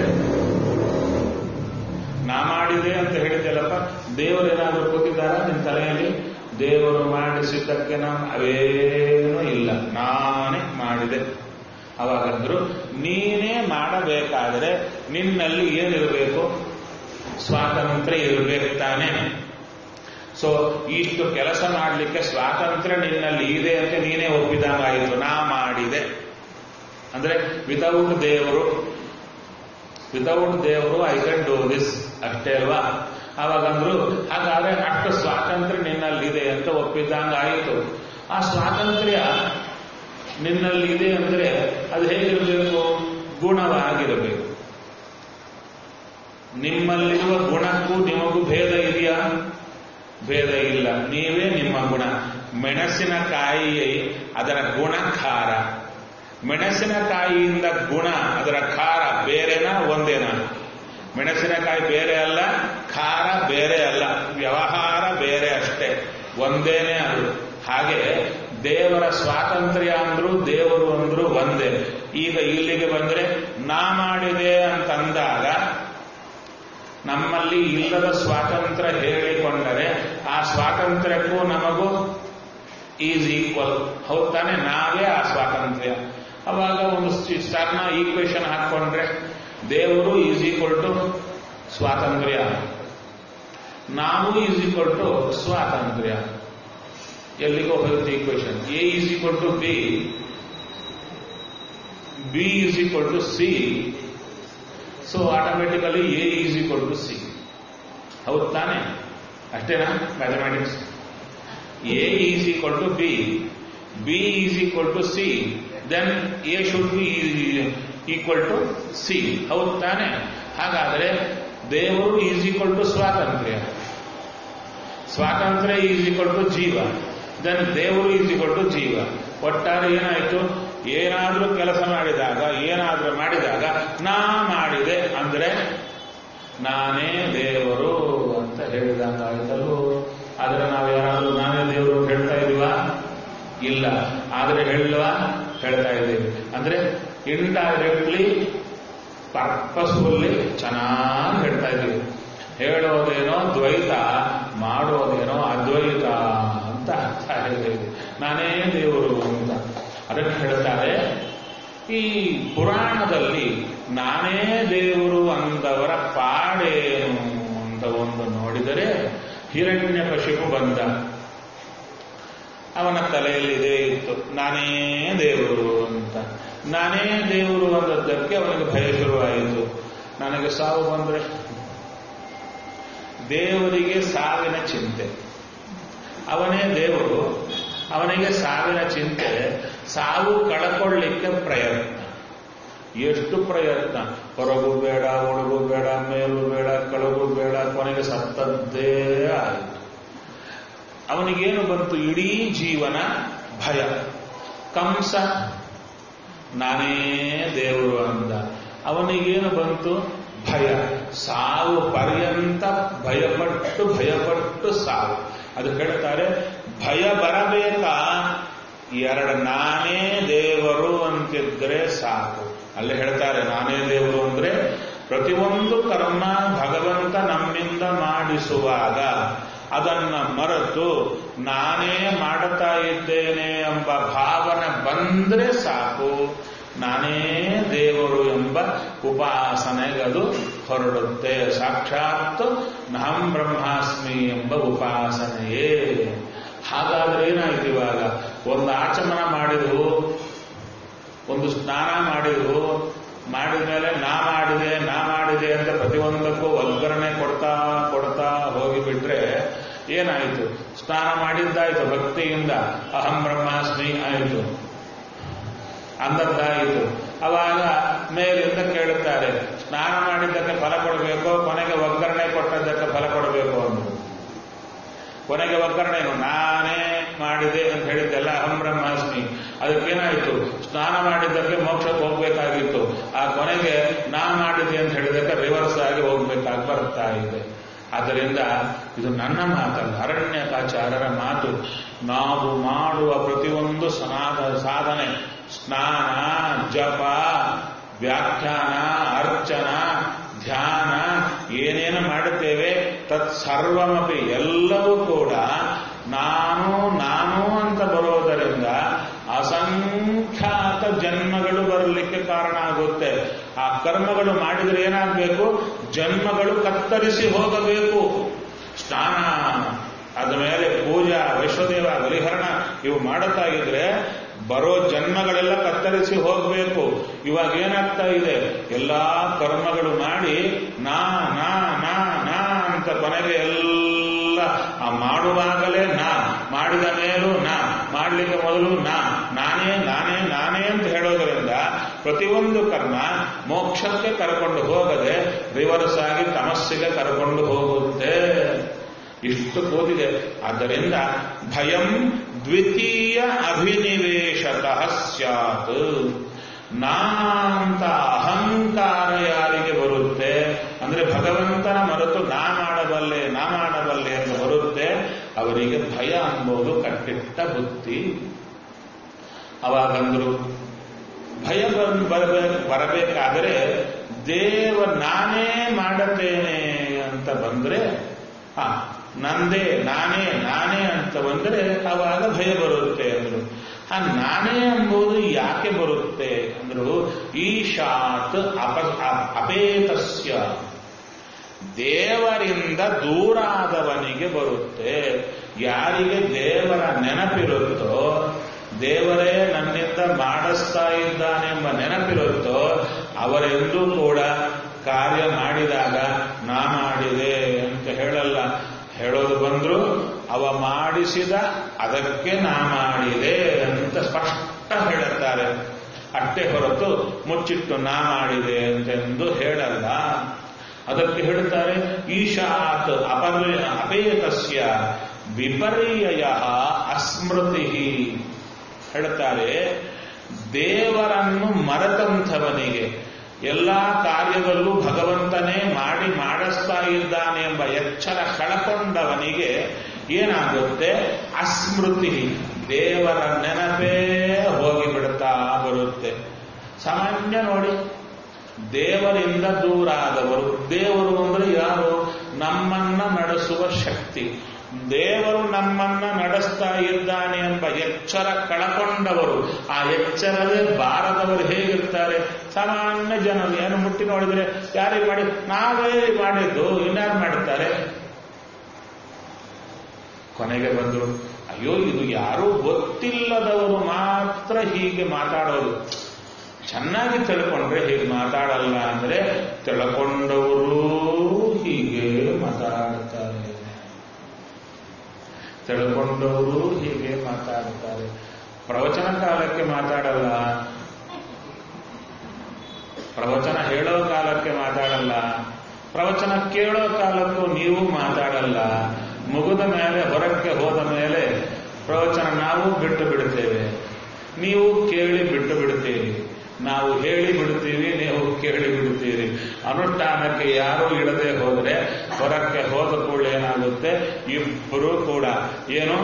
ನಾ ಮಾಡಿದೆ ಅಂತ ಹೇಳಿದ್ದೆಲ್ಲಪ್ಪ ದೇವರೇನಾದರೂ ಕೂತಿದ್ದಾರ ನಿನ್ನ ತಲೆಯಲ್ಲಿ ದೇವರು ಮಾಡಿಸಿದ್ದಕ್ಕೆ ನಾವು ಅವೇನೂ ಇಲ್ಲ ನಾನೇ ಮಾಡಿದೆ ಅವಾಗಂದ್ರು ನೀನೇ ಮಾಡಬೇಕಾದರೆ ನಿನ್ನಲ್ಲಿ ಏನಿರಬೇಕು ಸ್ವಾತಂತ್ರ್ಯ ಇರಬೇಕು ತಾನೆ ಸೊ ಇಷ್ಟು ಕೆಲಸ ಮಾಡಲಿಕ್ಕೆ ಸ್ವಾತಂತ್ರ್ಯ ನಿನ್ನಲ್ಲಿ ಇದೆ ಅಂತ ನೀನೇ ಒಪ್ಪಿದಂಗಾಯಿತು ನಾ ಮಾಡಿದೆ ಅಂದ್ರೆ ವಿತೌಟ್ ದೇವರು ವಿತೌಟ್ ದೇವರು ಐ ಕ್ಯಾನ್ ಡೂ ದಿಸ್ ಅಷ್ಟೇ ಅಲ್ವಾ ಅವಾಗಂದ್ರು ಹಾಗಾದ್ರೆ ಅಷ್ಟು ಸ್ವಾತಂತ್ರ್ಯ ನಿನ್ನಲ್ಲಿದೆ ಅಂತ ಒಪ್ಪಿದ್ದಂಗಾಯಿತು ಆ ಸ್ವಾತಂತ್ರ್ಯ ನಿನ್ನಲ್ಲಿ ಇದೆ ಅಂದ್ರೆ ಅದು ಹೇಗಿರಬೇಕು ಗುಣವಾಗಿರಬೇಕು ನಿಮ್ಮಲ್ಲಿರುವ ಗುಣಕ್ಕೂ ನಿಮಗೂ ಭೇದ ಇದೆಯಾ ಭೇದ ಇಲ್ಲ ನೀವೇ ನಿಮ್ಮ ಗುಣ ಮೆಣಸಿನಕಾಯಿ ಅದರ ಗುಣ ಖಾರ ಮೆಣಸಿನಕಾಯಿಯಿಂದ ಗುಣ ಅದರ ಖಾರ ಬೇರೆನಾ ಒಂದೇನಾ ಮೆಣಸಿನಕಾಯಿ ಬೇರೆ ಅಲ್ಲ ಖಾರ ಬೇರೆ ಅಲ್ಲ ವ್ಯವಹಾರ ಬೇರೆ ಅಷ್ಟೇ ಒಂದೇನೇ ಅದು ಹಾಗೆ ದೇವರ ಸ್ವಾತಂತ್ರ್ಯ ಅಂದ್ರು ದೇವರು ಅಂದ್ರು ಒಂದೇ ಈಗ ಇಲ್ಲಿಗೆ ಬಂದ್ರೆ ನಾ ಮಾಡಿದೆ ಅಂತಂದಾಗ ನಮ್ಮಲ್ಲಿ ಇಲ್ಲದ ಸ್ವಾತಂತ್ರ್ಯ ಹೇಳಿಕೊಂಡರೆ ಆ ಸ್ವಾತಂತ್ರ್ಯಕ್ಕೂ ನಮಗೂ ಈಸ್ ಈಕ್ವಲ್ ಹೌದ್ ತಾನೆ ನಾವೇ ಆ ಸ್ವಾತಂತ್ರ್ಯ ಅವಾಗ ಒಂದು ಸ್ಟಾರ್ನ ಈಕ್ವೇಶನ್ ಹಾಕೊಂಡ್ರೆ ದೇವರು ಈಸ್ ಈಕ್ವಲ್ ಟು ಸ್ವಾತಂತ್ರ್ಯ ನಾವು ಈಸ್ ಈಕ್ವಲ್ ಟು ಸ್ವಾತಂತ್ರ್ಯ ಎಲ್ಲಿಗೋ ಹೋಗುತ್ತೆ equation A is equal to B B is equal to C so automatically A is equal to C ಹೌದು ತಾನೆ ಅಷ್ಟೇನಾ mathematics A is equal to B B is equal to C then A should be equal to C ಹೌದು ತಾನೆ ಹಾಗಾದರೆ ದೇವರು is equal to ಸ್ವಾತಂತ್ರ್ಯ ಸ್ವಾತಂತ್ರ್ಯ is equal to ಜೀವ ದೆನ್ ದೇವರು ಈಸ್ ಈಕ್ವಲ್ ಟು ಜೀವ ಒಟ್ಟಾರೆ ಏನಾಯಿತು ಏನಾದರೂ ಕೆಲಸ ಮಾಡಿದಾಗ ಏನಾದರೂ ಮಾಡಿದಾಗ ನಾ ಮಾಡಿದೆ ಅಂದ್ರೆ ನಾನೇ ದೇವರು ಅಂತ ಹೇಳಿದಂಗಾಯ್ತಲ್ಲೋ ಆದ್ರೆ ನಾವು ಯಾರಾದ್ರೂ ನಾನೇ ದೇವರು ಅಂತ ಹೇಳ್ತಾ ಇದೀವಾ ಇಲ್ಲ ಆದ್ರೆ ಹೇಳಲ್ವಾ ಹೇಳ್ತಾ ಇದ್ದೀವಿ ಅಂದ್ರೆ ಇಂಡೈರೆಕ್ಟ್ಲಿ ಪರ್ಪಸ್ಫುಲ್ಲಿ ಚೆನ್ನಾಗಿ ಹೇಳ್ತಾ ಇದ್ದೀವಿ ಹೇಳೋದೇನೋ ದ್ವೈತ ಮಾಡೋದೇನೋ ಅದ್ವೈತ ಅಂತ ಅರ್ಥ ಹೇಳಿದ್ದೀವಿ ನಾನೇ ದೇವರು ಅಂತ ಅದಕ್ಕೆ ಹೇಳ್ತಾರೆ ಈ ಪುರಾಣದಲ್ಲಿ ನಾನೇ ದೇವರು ಅಂದವರ ಪಾಡೇನು ಅಂತ ಒಂದು ನೋಡಿದರೆ ಹಿರಣ್ಯ ಕಶಿಪು ಬಂದ ಅವನ ತಲೆಯಲ್ಲಿ ಇದೇ ಇತ್ತು ನಾನೇ ದೇವರು ಅಂತ ನಾನೇ ದೇವರು ಅಂದದ್ದಕ್ಕೆ ಅವನಿಗೆ ಭಯ ಶುರುವಾಯಿತು ನನಗೆ ಸಾವು ಬಂದ್ರೆ ದೇವರಿಗೆ ಸಾವಿನ ಚಿಂತೆ ಅವನೇ ದೇವರು ಅವನಿಗೆ ಸಾವಿನ ಚಿಂತೆ ಸಾವು ಕಳ್ಕೊಳ್ಳಿಕ್ಕೆ ಪ್ರಯತ್ನ ಎಷ್ಟು ಪ್ರಯತ್ನ ಹೊರಗೂ ಬೇಡ ಒಳಗೂ ಬೇಡ ಮೇಲೂ ಬೇಡ ಕೆಳಗೂ ಬೇಡ ಕೊನೆಗೆ ಸತ್ತದ್ದೇ ಆಯಿತು ಅವನಿಗೇನು ಬಂತು ಇಡೀ ಜೀವನ ಭಯ ಕಂಸ ನಾನೇ ದೇವರು ಅಂದ ಅವನಿಗೇನು ಬಂತು ಭಯ ಸಾವು ಪರ್ಯಂತ ಭಯಪಟ್ಟು ಭಯಪಟ್ಟು ಸಾವು ಅದು ಹೇಳ್ತಾರೆ ಭಯ ಬರಬೇಕಾ ಎರಡು ನಾನೇ ದೇವರು ಅಂತಿದ್ರೆ ಸಾಕು ಅಲ್ಲಿ ಹೇಳ್ತಾರೆ ನಾನೇ ದೇವರು ಅಂದ್ರೆ ಪ್ರತಿಯೊಂದು ಕರ್ಮ ಭಗವಂತ ನಮ್ಮಿಂದ ಮಾಡಿಸುವಾಗ ಅದನ್ನ ಮರೆತು ನಾನೇ ಮಾಡುತ್ತಾ ಇದ್ದೇನೆ ಎಂಬ ಭಾವನೆ ಬಂದ್ರೆ ಸಾಕು ನಾನೇ ದೇವರು ಎಂಬ ಉಪಾಸನೆಗೆ ಅದು ಹೊರಡುತ್ತೆ ಸಾಕ್ಷಾತ್ ನಹಂ ಬ್ರಹ್ಮಾಸ್ಮಿ ಎಂಬ ಉಪಾಸನೆಯೇ ಹಾಗಾದ್ರೆ ಏನಾಯ್ತು ಇವಾಗ ಒಂದು ಆಚಮನ ಮಾಡಿದ್ವು ಒಂದು ಸ್ನಾನ ಮಾಡಿದ್ವು ಮಾಡಿದ ಮೇಲೆ ನಾ ಮಾಡಿದೆ ನಾ ಮಾಡಿದೆ ಅಂತ ಪ್ರತಿಯೊಂದಕ್ಕೂ ಒಗ್ಗರಣೆ ಕೊಡ್ತಾ ಕೊಡ್ತಾ ಹೋಗಿಬಿಟ್ರೆ ಏನಾಯಿತು ಸ್ನಾನ ಮಾಡಿದ್ದಾಯ್ತು ಭಕ್ತಿಯಿಂದ ಅಹಂ ಬ್ರಹ್ಮಾಸ್ಮಿ ಆಯಿತು ಅಂದದ್ದಾಯಿತು ಅವಾಗ ಮೇಲಿಂದ ಕೇಳುತ್ತಾರೆ ಸ್ನಾನ ಮಾಡಿದ್ದಕ್ಕೆ ಫಲ ಕೊಡಬೇಕು ಕೊನೆಗೆ ಒಗ್ಗರಣೆ ಕೊಟ್ಟದ್ದಕ್ಕೆ ಫಲ ಕೊಡಬೇಕು ಅಂದರು ಕೊನೆಗೆ ಒಗ್ಗರಣೆನು ನಾನೇ ಮಾಡಿದೆ ಅಂತ ಹೇಳಿದ್ದೆಲ್ಲ ಅಹಂ ಬ್ರಹ್ಮಾಸ್ಮಿ ಅದಕ್ಕೇನಾಯಿತು ಸ್ನಾನ ಮಾಡಿದ್ದಕ್ಕೆ ಮೋಕ್ಷಕ್ಕೆ ಹೋಗ್ಬೇಕಾಗಿತ್ತು ಆ ಕೊನೆಗೆ ನಾ ಮಾಡಿದೆ ಅಂತ ಹೇಳಿದಕ್ಕೆ ರಿವರ್ಸ್ ಆಗಿ ಹೋಗ್ಬೇಕಾಗಿ ಬರ್ತಾ ಇದೆ ಆದ್ದರಿಂದ ಇದು ನನ್ನ ಮಾತಲ್ಲ ಅರಣ್ಯಕಾಚಾರ್ಯರ ಮಾತು ನಾವು ಮಾಡುವ ಪ್ರತಿಯೊಂದು ಸನಾದ ಸಾಧನೆ ಸ್ನಾನ ಜಪ ವ್ಯಾಖ್ಯಾನ ಅರ್ಚನ ಧ್ಯಾನ ಏನೇನು ಮಾಡುತ್ತೇವೆ ತತ್ಸರ್ವಮಪಿ ಎಲ್ಲವೂ ಕೂಡ ನಾನು ನಾನು ಅಂತ ಬರೋದರಿಂದ ಅಸಂಖ್ಯಾತ ಜನ್ಮಗಳು ಬರಲಿಕ್ಕೆ ಕಾರಣ ಆಗುತ್ತೆ ಆ ಕರ್ಮಗಳು ಮಾಡಿದರೆ ಏನಾಗಬೇಕು ಜನ್ಮಗಳು ಕತ್ತರಿಸಿ ಹೋಗಬೇಕು ಸ್ನಾನ ಅದ ಮೇಲೆ ಪೂಜಾ ವಿಶ್ವದೇವ ಬಲಿಹರಣ ಇವು ಮಾಡುತ್ತಾ ಇದ್ರೆ ಬರೋ ಜನ್ಮಗಳೆಲ್ಲ ಕತ್ತರಿಸಿ ಹೋಗಬೇಕು ಇವಾಗ ಏನಾಗ್ತಾ ಇದೆ ಎಲ್ಲಾ ಕರ್ಮಗಳು ಮಾಡಿ ನಾ ನಾ ನಾ ನಾ ಅಂತ ಕೊನೆಗೆ ಎಲ್ಲ ಆ ಮಾಡುವಾಗಲೇ ನಾ ಮಾಡಿದ ಮೇಲೂ ನಾ ಮಾಡಲಿಕ್ಕೆ ಮೊದಲು ನಾ ನಾನೇ ನಾನೇ ನಾನೇ ಅಂತ ಹೇಳೋದ್ರಿಂದ ಪ್ರತಿಯೊಂದು ಕರ್ಮ ಮೋಕ್ಷಕ್ಕೆ ಕರ್ಕೊಂಡು ಹೋಗದೆ ರಿವರ್ಸ್ ಆಗಿ ತಮಸ್ಸಿಗೆ ಕರ್ಕೊಂಡು ಹೋಗುತ್ತೆ ಇಷ್ಟು ಕೂದಿದೆ ಆದ್ದರಿಂದ ಭಯಂ ದ್ವಿತೀಯ ಅಭಿನಿವೇಶತಃ ಸ್ಯಾತ್ ನಾಂತ ಅಹಂಕಾರ ಯಾರಿಗೆ ಬರುತ್ತೆ ಅಂದ್ರೆ ಭಗವಂತನ ಮರೆತು ನಾ ಮಾಡಬಲ್ಲೆ ನಾ ಮಾಡಬಲ್ಲೆ ಅಂತ ಬರುತ್ತೆ ಅವರಿಗೆ ಭಯ ಅಂಬೋದು ಕಟ್ಟಿಟ್ಟ ಬುದ್ಧಿ ಅವಾಗಂದ್ರು ಭಯ ಬರಬೇಕು ಬರಬೇಕಾದರೆ ದೇವ ನಾನೇ ಮಾಡುತ್ತೇನೆ ಅಂತ ಬಂದ್ರೆ ಹಾ ನಂದೇ ನಾನೇ ನಾನೇ ಅಂತ ಬಂದರೆ ಅವಾಗ ಭಯ ಬರುತ್ತೆ ಅಂದ್ರು ಆ ನಾನೇ ಎಂಬುದು ಯಾಕೆ ಬರುತ್ತೆ ಅಂದ್ರು ಈಶಾತ್ ಅಪ ಅಪೇತಸ್ಯ ದೇವರಿಂದ ದೂರಾದವನಿಗೆ ಬರುತ್ತೆ ಯಾರಿಗೆ ದೇವರ ನೆನಪಿರುತ್ತೋ ದೇವರೇ ನನ್ನಿಂದ ಮಾಡಿಸ್ತಾ ಇದ್ದಾನೆ ಎಂಬ ನೆನಪಿರುತ್ತೋ ಅವರೆಂದೂ ಕೂಡ ಕಾರ್ಯ ಮಾಡಿದಾಗ ನಾ ಮಾಡಿದೆ ಅಂತ ಹೇಳಲ್ಲ ಹೇಳೋದು ಬಂದ್ರು ಅವ ಮಾಡಿಸಿದ ಅದಕ್ಕೆ ನಾ ಮಾಡಿದೆ ಅಂತ ಸ್ಪಷ್ಟ ಹೇಳುತ್ತಾರೆ ಅಷ್ಟೇ ಹೊರತು ಮುಚ್ಚಿಟ್ಟು ನಾ ಮಾಡಿದೆ ಅಂತೆಂದು ಹೇಳಲ್ಲ ಅದಕ್ಕೆ ಹೇಳುತ್ತಾರೆ ಈಶಾತ್ ಅಪರ ಅಪೇತಸ್ಯ ವಿಪರ್ಯಯ ಅಸ್ಮೃತಿ ಹೇಳ್ತಾರೆ ದೇವರನ್ನು ಮರೆತಂಥವನಿಗೆ ಎಲ್ಲಾ ಕಾರ್ಯದಲ್ಲೂ ಭಗವಂತನೇ ಮಾಡಿ ಮಾಡಿಸ್ತಾ ಇದ್ದಾನೆ ಎಂಬ ಎಚ್ಚರ ಕಳಕೊಂಡವನಿಗೆ ಏನಾಗುತ್ತೆ ಅಸ್ಮೃತಿ ದೇವರ ನೆನಪೇ ಹೋಗಿಬಿಡ್ತಾ ಬರುತ್ತೆ ಸಾಮಾನ್ಯ ನೋಡಿ ದೇವರಿಂದ ದೂರ ಆದವರು ದೇವರು ಅಂದ್ರೆ ಯಾರು ನಮ್ಮನ್ನ ನಡೆಸುವ ಶಕ್ತಿ ದೇವರು ನಮ್ಮನ್ನ ನಡೆಸ್ತಾ ಇದ್ದಾನೆ ಎಂಬ ಎಚ್ಚರ ಕಳಕೊಂಡವರು ಆ ಎಚ್ಚರವೇ ಬಾರದವರು ಹೇಗಿರ್ತಾರೆ ಸಾಮಾನ್ಯ ಜನರು ಏನು ಮುಟ್ಟಿ ನೋಡಿದ್ರೆ ಯಾರಿಗೆ ಮಾಡಿ ನಾವೇ ಮಾಡಿದ್ದು ಇನ್ಯಾರು ಮಾಡುತ್ತಾರೆ ಕೊನೆಗೆ ಬಂದರು ಅಯ್ಯೋ ಇದು ಯಾರೂ ಗೊತ್ತಿಲ್ಲದವರು ಮಾತ್ರ ಹೀಗೆ ಮಾತಾಡೋದು ಚೆನ್ನಾಗಿ ತಿಳ್ಕೊಂಡ್ರೆ ಹೀಗೆ ಮಾತಾಡಲ್ಲ ಅಂದ್ರೆ ತಿಳ್ಕೊಂಡವರು ಹೀಗೆ ಮಾತಾಡ್ತಾರೆ ತಿಳ್ಕೊಂಡವರು ಹೀಗೆ ಮಾತಾಡ್ತಾರೆ ಪ್ರವಚನ ಕಾಲಕ್ಕೆ ಮಾತಾಡಲ್ಲ ಪ್ರವಚನ ಹೇಳೋ ಕಾಲಕ್ಕೆ ಮಾತಾಡಲ್ಲ ಪ್ರವಚನ ಕೇಳೋ ಕಾಲಕ್ಕೂ ನೀವು ಮಾತಾಡಲ್ಲ ಮುಗಿದ ಮೇಲೆ ಹೊರಕ್ಕೆ ಹೋದ ಮೇಲೆ ಪ್ರವಚನ ನಾವು ಬಿಟ್ಟು ಬಿಡುತ್ತೇವೆ ನೀವು ಕೇಳಿ ಬಿಟ್ಟು ಬಿಡುತ್ತೀರಿ ನಾವು ಹೇಳಿ ಬಿಡ್ತೀವಿ ನೀವು ಕೇಳಿ ಬಿಡ್ತೀರಿ ಅನುಷ್ಠಾನಕ್ಕೆ ಯಾರೂ ಇಡದೆ ಹೋದ್ರೆ ಹೊರಕ್ಕೆ ಹೋದ ಕೂಡ ಏನಾಗುತ್ತೆ ಇಬ್ಬರು ಕೂಡ ಏನು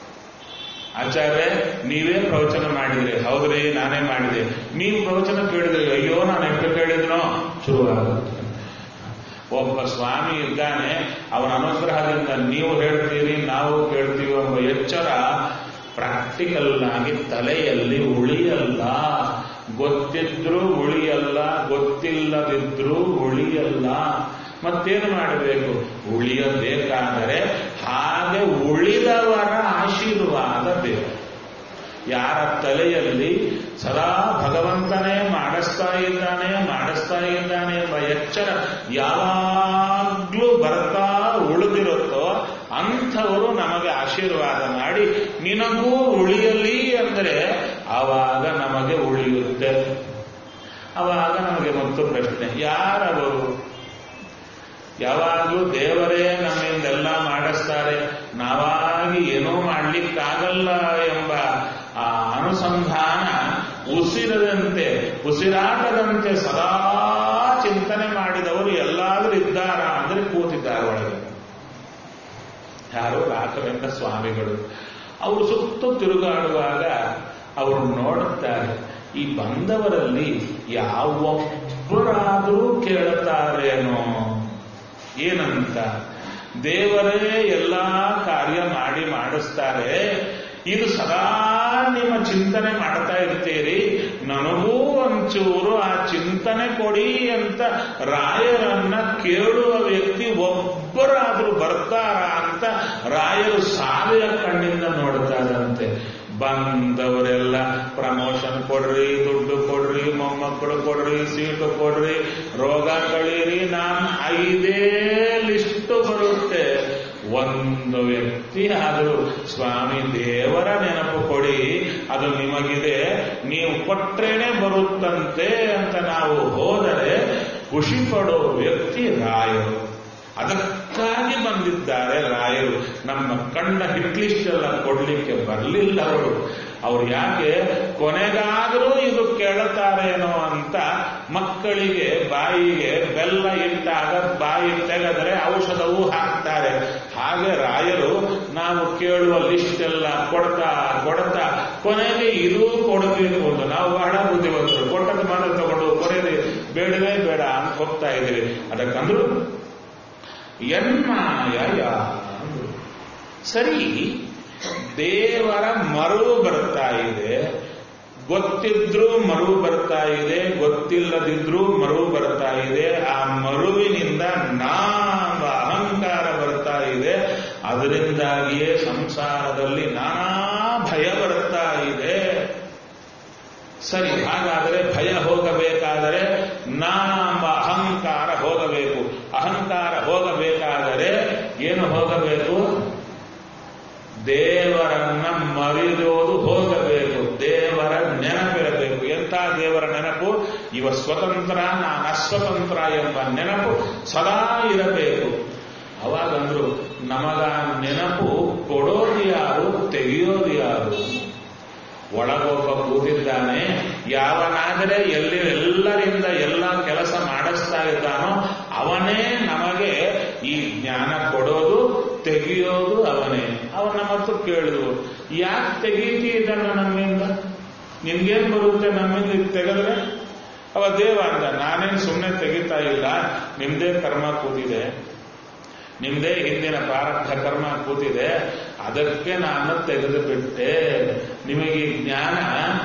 ಆಚಾರ್ಯ ನೀವೇ ಪ್ರವಚನ ಮಾಡಿದ್ರಿ ಹೌದ್ರಿ ನಾನೇ ಮಾಡಿದೆ ನೀವು ಪ್ರವಚನ ಕೇಳಿದ್ರಿ ಅಯ್ಯೋ ನಾನು ಎಷ್ಟು ಕೇಳಿದ್ನೋ ಶುರುವಾಗುತ್ತೆ ಒಬ್ಬ ಸ್ವಾಮಿ ಇದ್ದಾನೆ ಅವನ ಅನುಗ್ರಹದಿಂದ ನೀವು ಹೇಳ್ತೀರಿ ನಾವು ಕೇಳ್ತೀವಿ ಎಂಬ ಎಚ್ಚರ ಪ್ರಾಕ್ಟಿಕಲ್ ಆಗಿ ತಲೆಯಲ್ಲಿ ಉಳಿಯಲ್ಲ ಗೊತ್ತಿದ್ರೂ ಉಳಿಯಲ್ಲ ಗೊತ್ತಿಲ್ಲದಿದ್ರೂ ಉಳಿಯಲ್ಲ ಮತ್ತೇನು ಮಾಡಬೇಕು ಉಳಿಯಬೇಕಾದರೆ ಹಾಗೆ ಉಳಿದವರ ಆಶೀರ್ವಾದ ಬೇಕು ಯಾರ ತಲೆಯಲ್ಲಿ ಸದಾ ಭಗವಂತನೇ ಮಾಡಿಸ್ತಾ ಇದ್ದಾನೆ ಮಾಡಿಸ್ತಾ ಇದ್ದಾನೆ ಎಂಬ ಎಚ್ಚರ ಯಾವಾಗ್ಲೂ ಬರ್ತಾ ಉಳಿದಿರುತ್ತೋ ಅಂಥವರು ನಮಗೆ ಆಶೀರ್ವಾದ ಮಾಡಿ ನಿನಗೂ ಉಳಿಯಲಿ ಅಂದರೆ ಆವಾಗ ನಮಗೆ ಉಳಿಯುತ್ತೆ ಆವಾಗ ನಮಗೆ ಮತ್ತು ಪ್ರಶ್ನೆ ಯಾರವರು ಯಾವಾಗಲೂ ದೇವರೇ ನಮ್ಮಿಂದೆಲ್ಲ ಮಾಡಿಸ್ತಾರೆ ನಾವಾಗಿ ಏನೂ ಮಾಡ್ಲಿಕ್ಕಾಗಲ್ಲ ಎಂಬ ಆ ಅನುಸಂಧಾನ ಉಸಿರದಂತೆ ಉಸಿರಾಟದಂತೆ ಸದಾ ಚಿಂತನೆ ಮಾಡಿದವರು ಎಲ್ಲಾದರೂ ಇದ್ದಾರಾ ಅಂದ್ರೆ ಕೂತಿದ್ದಾರೆ ಒಳಗೆ ಯಾರು ರಾಘವೇಂದ್ರ ಸ್ವಾಮಿಗಳು ಅವರು ಸುತ್ತ ತಿರುಗಾಡುವಾಗ ಅವರು ನೋಡುತ್ತಾರೆ ಈ ಬಂದವರಲ್ಲಿ ಯಾವೊಬ್ಬರಾದರೂ ಕೇಳುತ್ತಾರೇನೋ ಏನಂತ ದೇವರೇ ಎಲ್ಲ ಕಾರ್ಯ ಮಾಡಿ ಮಾಡಿಸ್ತಾರೆ ಇದು ಸದಾ ನಿಮ್ಮ ಚಿಂತನೆ ಮಾಡ್ತಾ ಇರ್ತೀರಿ ನನಗೂ ಒಂಚೂರು ಆ ಚಿಂತನೆ ಕೊಡಿ ಅಂತ ರಾಯರನ್ನ ಕೇಳುವ ವ್ಯಕ್ತಿ ಒಬ್ಬರಾದ್ರೂ ಬರ್ತಾರ ಅಂತ ರಾಯರು ಸಾವಿರ ಕಣ್ಣಿಂದ ನೋಡ್ತಾರಂತೆ ಬಂದವರೆಲ್ಲ ಪ್ರಮೋಷನ್ ಕೊಡ್ರಿ ದುಡ್ಡು ಕೊಡ್ರಿ ಮೊಮ್ಮಕ್ಕಳು ಕೊಡ್ರಿ ಸೀಟು ಕೊಡ್ರಿ ರೋಗ ಕಳೀರಿ ನಾನು ಐದೇ ಲಿಸ್ಟ್ ಬರುತ್ತೆ ಒಂದು ವ್ಯಕ್ತಿ ಆದರೂ ಸ್ವಾಮಿ ದೇವರ ನೆನಪು ಕೊಡಿ ಅದು ನಿಮಗಿದೆ ನೀವು ಕೊಟ್ರೇನೆ ಬರುತ್ತಂತೆ ಅಂತ ನಾವು ಹೋದರೆ ಖುಷಿ ಪಡೋ ವ್ಯಕ್ತಿ ರಾಯರು ಅದಕ್ಕಾಗಿ ಬಂದಿದ್ದಾರೆ ರಾಯರು ನಮ್ಮ ಕಣ್ಣ ಹಿಟ್ಲಿಸ್ಟ್ ಎಲ್ಲ ಕೊಡ್ಲಿಕ್ಕೆ ಬರಲಿಲ್ಲ ಅವರು ಅವ್ರು ಯಾಕೆ ಕೊನೆಗಾದರೂ ಇದು ಕೇಳುತ್ತಾರೇನೋ ಅಂತ ಮಕ್ಕಳಿಗೆ ಬಾಯಿಗೆ ಬೆಲ್ಲ ಇಟ್ಟಾಗ ಬಾಯಿ ತೆಗೆದರೆ ಔಷಧವೂ ಹಾಕ್ತಾರೆ ಹಾಗೆ ರಾಯರು ನಾವು ಕೇಳುವ ಲಿಸ್ಟ್ ಎಲ್ಲ ಕೊಡ್ತಾ ಕೊಡ್ತಾ ಕೊನೆಗೆ ಇದು ಕೊಡಬೇಕು ಅಂತ ನಾವು ಬಹಳ ಬುದ್ಧಿವಂತರು ಕೊಟ್ಟದ್ದು ಮಾತ್ರ ತಗೊಂಡು ಕೊನೆಗೆ ಬೇಡವೇ ಬೇಡ ಅಂತ ಹೋಗ್ತಾ ಇದ್ದೀವಿ ಅದಕ್ಕಂದ್ರು ಎನ್ಮಾಯ ಅಂದ್ರು ಸರಿ ದೇವರ ಮರುವು ಬರ್ತಾ ಇದೆ ಗೊತ್ತಿದ್ರೂ ಮರುವು ಬರ್ತಾ ಇದೆ ಗೊತ್ತಿಲ್ಲದಿದ್ರೂ ಮರುವು ಬರ್ತಾ ಇದೆ ಆ ಮರುವಿನಿಂದ ನಾಮ ಅಹಂಕಾರ ಬರ್ತಾ ಇದೆ ಅದರಿಂದಾಗಿಯೇ ಸಂಸಾರದಲ್ಲಿ ನಾನಾ ಭಯ ಬರ್ತಾ ಇದೆ ಸರಿ ಹಾಗಾದರೆ ಭಯ ಹೋಗಬೇಕಾದರೆ ನಾಮ ಅಹಂಕಾರ ಹೋಗಬೇಕು ಅಹಂಕಾರ ಹೋಗಬೇಕಾದರೆ ಏನು ಹೋಗಬೇಕು ದೇವರನ್ನ ಮರೆಯೋದು ಹೋಗಬೇಕು ದೇವರ ನೆನಪಿರಬೇಕು ಎಂಥ ದೇವರ ನೆನಪು ಇವ ಸ್ವತಂತ್ರ ನಾನು ಅಸ್ವತಂತ್ರ ಎಂಬ ನೆನಪು ಸದಾ ಇರಬೇಕು ಅವಾಗಂದ್ರು ನಮಗ ನೆನಪು ಕೊಡೋದು ಯಾರು ತೆಗೆಯೋದು ಯಾರು ಒಳಗೊಬ್ಬ ಕೂತಿದ್ದಾನೆ ಯಾವನಾದರೆ ಎಲ್ಲಿ ಎಲ್ಲರಿಂದ ಎಲ್ಲ ಕೆಲಸ ಮಾಡಿಸ್ತಾ ಇದ್ದಾನೋ ಅವನೇ ನಮಗೆ ಈ ಜ್ಞಾನ ಕೊಡೋದು ತೆಗೆಯೋದು ಅವನೇ ಅವನ ಮತ್ತು ಕೇಳಿದ್ರು ಯಾಕೆ ತೆಗೀತಿ ಇದನ್ನ ನಮ್ಮಿಂದ ನಿನ್ಗೇನ್ ಬರುತ್ತೆ ನಮ್ಮಿಂದ ಇದು ತೆಗೆದ್ರೆ ಅವ ದೇವ ಅಂದ ನಾನೇನು ಸುಮ್ಮನೆ ತೆಗಿತಾ ಇಲ್ಲ ನಿಮ್ದೇ ಕರ್ಮ ಕೂತಿದೆ ನಿಮ್ದೇ ಹಿಂದಿನ ಪ್ರಾರಬ್ಧ ಕರ್ಮ ಕೂತಿದೆ ಅದಕ್ಕೆ ನಾನು ತೆಗೆದು ಬಿಟ್ಟೆ ನಿಮಗೆ ಈ ಜ್ಞಾನ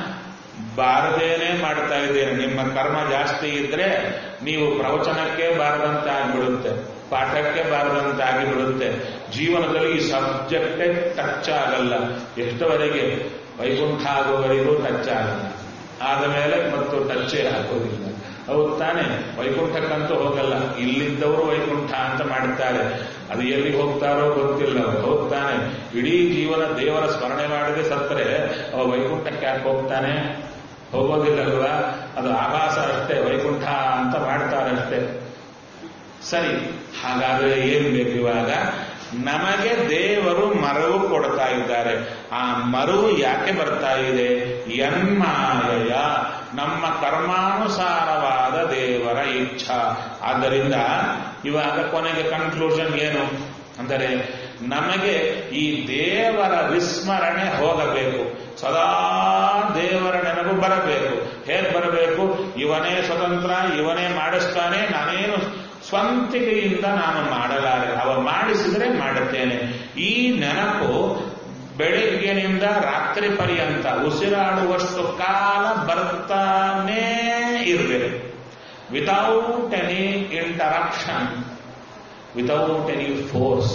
ಬಾರದೇನೆ ಮಾಡ್ತಾ ಇದ್ದೇನೆ ನಿಮ್ಮ ಕರ್ಮ ಜಾಸ್ತಿ ಇದ್ರೆ ನೀವು ಪ್ರವಚನಕ್ಕೆ ಬಾರದಂತೆ ಆಗಿಬಿಡುತ್ತೆ ಪಾಠಕ್ಕೆ ಬಾರದಂತೆ ಆಗಿಬಿಡುತ್ತೆ ಜೀವನದಲ್ಲಿ ಈ ಸಬ್ಜೆಕ್ಟೇ ಟಚ್ ಆಗಲ್ಲ ಎಷ್ಟವರೆಗೆ ವೈಕುಂಠ ಆಗುವವರೆಗೂ ಟಚ್ ಆಗಲ್ಲ ಆದ ಮೇಲೆ ಮತ್ತು ಟಚ್ಚೇ ಆಗೋದಿಲ್ಲ ಹೌದು ತಾನೆ ವೈಕುಂಠಕ್ಕಂತೂ ಹೋಗಲ್ಲ ಇಲ್ಲಿದ್ದವರು ವೈಕುಂಠ ಅಂತ ಮಾಡ್ತಾರೆ ಅದು ಎಲ್ಲಿ ಹೋಗ್ತಾರೋ ಗೊತ್ತಿಲ್ಲ ಅವ್ರು ಹೋಗ್ತಾನೆ ಇಡೀ ಜೀವನ ದೇವರ ಸ್ಮರಣೆ ಮಾಡದೆ ಸತ್ತರೆ ಅವ ವೈಕುಂಠಕ್ಕೆ ಯಾಕೆ ಹೋಗ್ತಾನೆ ಹೋಗೋದಿಲ್ಲಲ್ವಾ ಅದು ಆಭಾಸ ಅಷ್ಟೇ ವೈಕುಂಠ ಅಂತ ಮಾಡ್ತಾರಷ್ಟೇ ಸರಿ ಹಾಗಾದ್ರೆ ಏನ್ ಬೇಕು ಇವಾಗ ನಮಗೆ ದೇವರು ಮರವು ಕೊಡ್ತಾ ಇದ್ದಾರೆ ಆ ಮರವು ಯಾಕೆ ಬರ್ತಾ ಇದೆ ಯನ್ಮಾಯಯ ನಮ್ಮ ಕರ್ಮಾನುಸಾರವಾದ ದೇವರ ಇಚ್ಛಾ ಆದ್ದರಿಂದ ಇವಾಗ ಕೊನೆಗೆ ಕನ್ಕ್ಲೂಷನ್ ಏನು ಅಂದರೆ ನಮಗೆ ಈ ದೇವರ ವಿಸ್ಮರಣೆ ಹೋಗಬೇಕು ಸದಾ ದೇವರ ನೆನಪು ಬರಬೇಕು ಹೇಗೆ ಬರಬೇಕು ಇವನೇ ಸ್ವತಂತ್ರ ಇವನೇ ಮಾಡಿಸ್ತಾನೆ ನಾನೇನು ಸ್ವಂತಿಕೆಯಿಂದ ನಾನು ಮಾಡಲಾರೆ ಅವ ಮಾಡಿಸಿದರೆ ಮಾಡುತ್ತೇನೆ ಈ ನೆನಪು ಬೆಳಿಗ್ಗೆನಿಂದ ರಾತ್ರಿ ಪರ್ಯಂತ ಉಸಿರಾಡುವಷ್ಟು ಕಾಲ ಬರ್ತಾನೇ ಇರಬೇಕು without any interruption without any force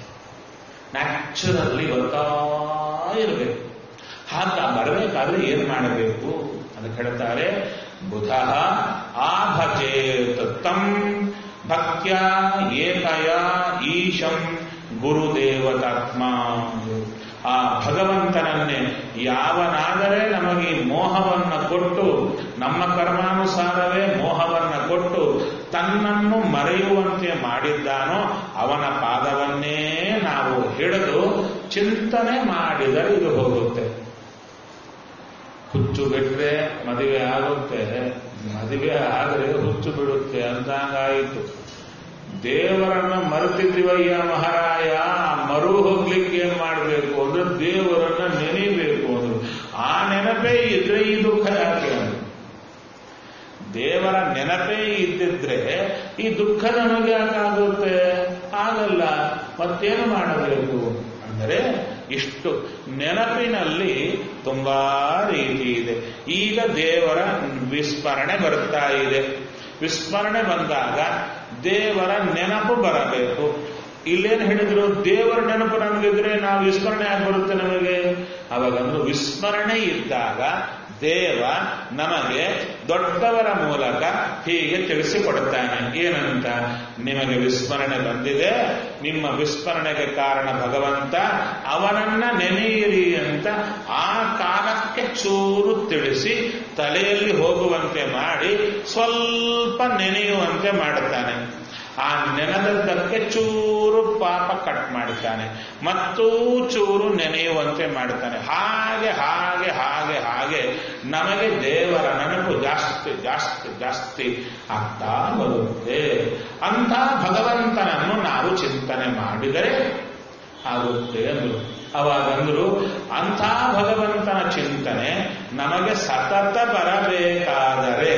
naturally ಬರ್ತಾ ಇರಬೇಕು ಹಾಗ ಬರಬೇಕಾದ್ರೆ ಏನ್ ಮಾಡಬೇಕು ಅಂತ ಹೇಳ್ತಾರೆ ಬುಧ ಆ ಭಜೇತ್ ತಂ ಭಕ್ತ್ಯ ಏಕಯ ಈಶಂ ಗುರುದೇವತಾತ್ಮ ಆ ಭಗವಂತನನ್ನೇ ಯಾವನಾದರೆ ನಮಗೆ ಈ ಮೋಹವನ್ನ ಕೊಟ್ಟು ನಮ್ಮ ಕರ್ಮಾನುಸಾರವೇ ಮೋಹವನ್ನ ಕೊಟ್ಟು ತನ್ನನ್ನು ಮರೆಯುವಂತೆ ಮಾಡಿದ್ದಾನೋ ಅವನ ಪಾದವನ್ನೇ ನಾವು ಹಿಡಿದು ಚಿಂತನೆ ಮಾಡಿದರೆ ಇದು ಹೋಗುತ್ತೆ ಹುಚ್ಚು ಬಿಟ್ರೆ ಮದುವೆ ಆಗುತ್ತೆ ಮದುವೆ ಆದರೆ ಹುಚ್ಚು ಬಿಡುತ್ತೆ ಅಂದಂಗಾಯಿತು ದೇವರನ್ನ ಮರೆತಿದ್ದೀವಯ್ಯ ಮಹಾರಾಯ ಮರು ಹೋಗ್ಲಿಕ್ಕೆ ಏನ್ ಮಾಡಬೇಕು ಅಂದ್ರೆ ದೇವರನ್ನ ನೆನೆಯಬೇಕು ಅಂದ್ರು ಆ ನೆನಪೇ ಇದ್ರೆ ಈ ದುಃಖ ಯಾಕೆ ಅಂದ್ರು ದೇವರ ನೆನಪೇ ಇದ್ದಿದ್ರೆ ಈ ದುಃಖ ನಮಗೆ ಯಾಕಾಗುತ್ತೆ ಆಗಲ್ಲ ಮತ್ತೇನು ಮಾಡಬೇಕು ಅಂದರೆ ಇಷ್ಟು ನೆನಪಿನಲ್ಲಿ ತುಂಬಾ ರೀತಿ ಇದೆ ಈಗ ದೇವರ ವಿಸ್ಮರಣೆ ಬರ್ತಾ ಇದೆ ವಿಸ್ಮರಣೆ ಬಂದಾಗ ದೇವರ ನೆನಪು ಬರಬೇಕು ಇಲ್ಲೇನು ಹೇಳಿದ್ರು ದೇವರ ನೆನಪು ನಮಗಿದ್ರೆ ನಾವು ವಿಸ್ಮರಣೆ ಆಗಿ ಬರುತ್ತೆ ನಮಗೆ ಅವಾಗಂದ್ರು ವಿಸ್ಮರಣೆ ಇದ್ದಾಗ ದೇವ ನಮಗೆ ದೊಡ್ಡವರ ಮೂಲಕ ಹೀಗೆ ತಿಳಿಸಿಕೊಡುತ್ತಾನೆ ಏನಂತ ನಿಮಗೆ ವಿಸ್ಮರಣೆ ಬಂದಿದೆ ನಿಮ್ಮ ವಿಸ್ಮರಣೆಗೆ ಕಾರಣ ಭಗವಂತ ಅವನನ್ನ ನೆನೆಯಿರಿ ಅಂತ ಆ ಕಾಲಕ್ಕೆ ಚೂರು ತಿಳಿಸಿ ತಲೆಯಲ್ಲಿ ಹೋಗುವಂತೆ ಮಾಡಿ ಸ್ವಲ್ಪ ನೆನೆಯುವಂತೆ ಮಾಡುತ್ತಾನೆ ಆ ನೆನೆದದ್ದಕ್ಕೆ ಚೂರು ಪಾಪ ಕಟ್ ಮಾಡುತ್ತಾನೆ ಮತ್ತೂ ಚೂರು ನೆನೆಯುವಂತೆ ಮಾಡುತ್ತಾನೆ ಹಾಗೆ ಹಾಗೆ ಹಾಗೆ ಹಾಗೆ ನಮಗೆ ದೇವರ ನೆನಪು ಜಾಸ್ತಿ ಜಾಸ್ತಿ ಜಾಸ್ತಿ ಆಗ್ತಾ ಬರುತ್ತೆ ಅಂಥ ಭಗವಂತನನ್ನು ನಾವು ಚಿಂತನೆ ಮಾಡಿದರೆ ಆಗುತ್ತೆ ಅಂದ್ರು ಅವಾಗಂದ್ರು ಅಂಥ ಭಗವಂತನ ಚಿಂತನೆ ನಮಗೆ ಸತತ ಬರಬೇಕಾದರೆ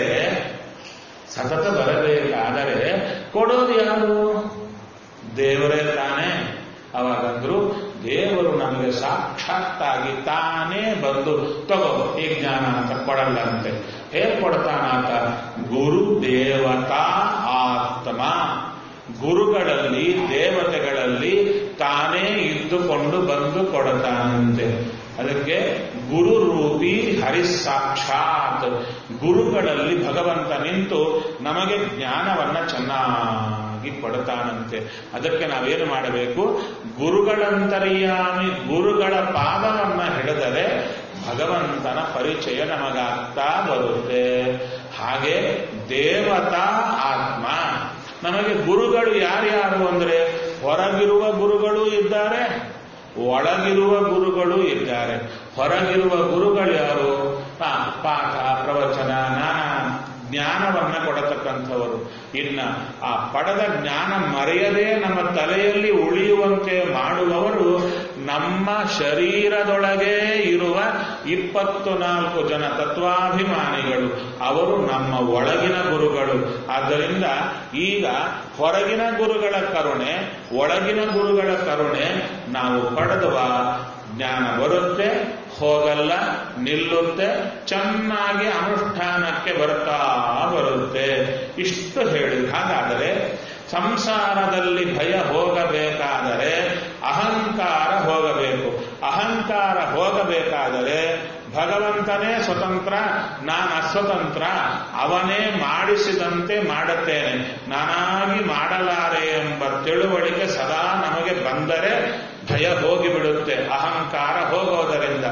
ಸತತ ಬರಬೇಕಾದರೆ ಕೊಡೋದು ಯಾರು ದೇವರೇ ತಾನೇ ಅವಾಗಂದ್ರು ದೇವರು ನಮಗೆ ಸಾಕ್ಷಾತ್ತಾಗಿ ತಾನೇ ಬಂದು ತಗೋ ಈ ಜ್ಞಾನ ಅಂತ ಕೊಡಲ್ಲಂತೆ ಹೇಗೆ ಕೊಡ್ತಾನಾತ ಗುರು ದೇವತಾ ಆತ್ಮ ಗುರುಗಳಲ್ಲಿ ದೇವತೆಗಳಲ್ಲಿ ತಾನೇ ಇದ್ದುಕೊಂಡು ಬಂದು ಕೊಡತಾನಂತೆ ಅದಕ್ಕೆ ಗುರು ರೂಪಿ ಹರಿಸಾಕ್ಷಾತ್ ಗುರುಗಳಲ್ಲಿ ಭಗವಂತ ನಿಂತು ನಮಗೆ ಜ್ಞಾನವನ್ನ ಚೆನ್ನಾಗಿ ಕೊಡ್ತಾನಂತೆ ಅದಕ್ಕೆ ನಾವೇನು ಮಾಡಬೇಕು ಗುರುಗಳಂತರ್ಯಾಮಿ ಗುರುಗಳ ಪಾದವನ್ನ ಹಿಡಿದರೆ ಭಗವಂತನ ಪರಿಚಯ ನಮಗಾಗ್ತಾ ಬರುತ್ತೆ ಹಾಗೆ ದೇವತಾ ಆತ್ಮ ನಮಗೆ ಗುರುಗಳು ಯಾರ್ಯಾರು ಅಂದ್ರೆ ಹೊರಗಿರುವ ಗುರುಗಳು ಇದ್ದಾರೆ ಒಳಗಿರುವ ಗುರುಗಳು ಇದ್ದಾರೆ ಹೊರಗಿರುವ ಗುರುಗಳು ಯಾರು ಆ, ಪಾಠ ಪ್ರವಚನ ನಾನಾ ಜ್ಞಾನವನ್ನ ಕೊಡತಕ್ಕಂಥವರು ಇನ್ನ ಆ ಪಡೆದ ಜ್ಞಾನ ಮರೆಯದೇ ನಮ್ಮ ತಲೆಯಲ್ಲಿ ಉಳಿಯುವಂತೆ ಮಾಡುವವರು ನಮ್ಮ ಶರೀರದೊಳಗೆ ಇರುವ ಇಪ್ಪತ್ತು ನಾಲ್ಕು ಜನ ತತ್ವಾಭಿಮಾನಿಗಳು ಅವರು ನಮ್ಮ ಒಳಗಿನ ಗುರುಗಳು ಆದ್ದರಿಂದ ಈಗ ಹೊರಗಿನ ಗುರುಗಳ ಕರುಣೆ ಒಳಗಿನ ಗುರುಗಳ ಕರುಣೆ ನಾವು ಪಡೆದುವ ಜ್ಞಾನ ಬರುತ್ತೆ ಹೋಗಲ್ಲ ನಿಲ್ಲುತ್ತೆ ಚೆನ್ನಾಗಿ ಅನುಷ್ಠಾನಕ್ಕೆ ಬರ್ತಾ ಬರುತ್ತೆ ಇಷ್ಟು ಹೇಳಿ ಹಾಗಾದರೆ ಸಂಸಾರದಲ್ಲಿ ಭಯ ಹೋಗಬೇಕಾದರೆ ಅಹಂಕಾರ ಹೋಗಬೇಕು ಅಹಂಕಾರ ಹೋಗಬೇಕಾದರೆ ಭಗವಂತನೇ ಸ್ವತಂತ್ರ ನಾನು ಅಸ್ವತಂತ್ರ ಅವನೇ ಮಾಡಿಸಿದಂತೆ ಮಾಡುತ್ತೇನೆ ನಾನಾಗಿ ಮಾಡಲಾರೆ ಎಂಬ ತಿಳುವಳಿಕೆ ಸದಾ ನಮಗೆ ಬಂದರೆ ಭಯ ಹೋಗಿಬಿಡುತ್ತೆ ಅಹಂಕಾರ ಹೋಗೋದರಿಂದ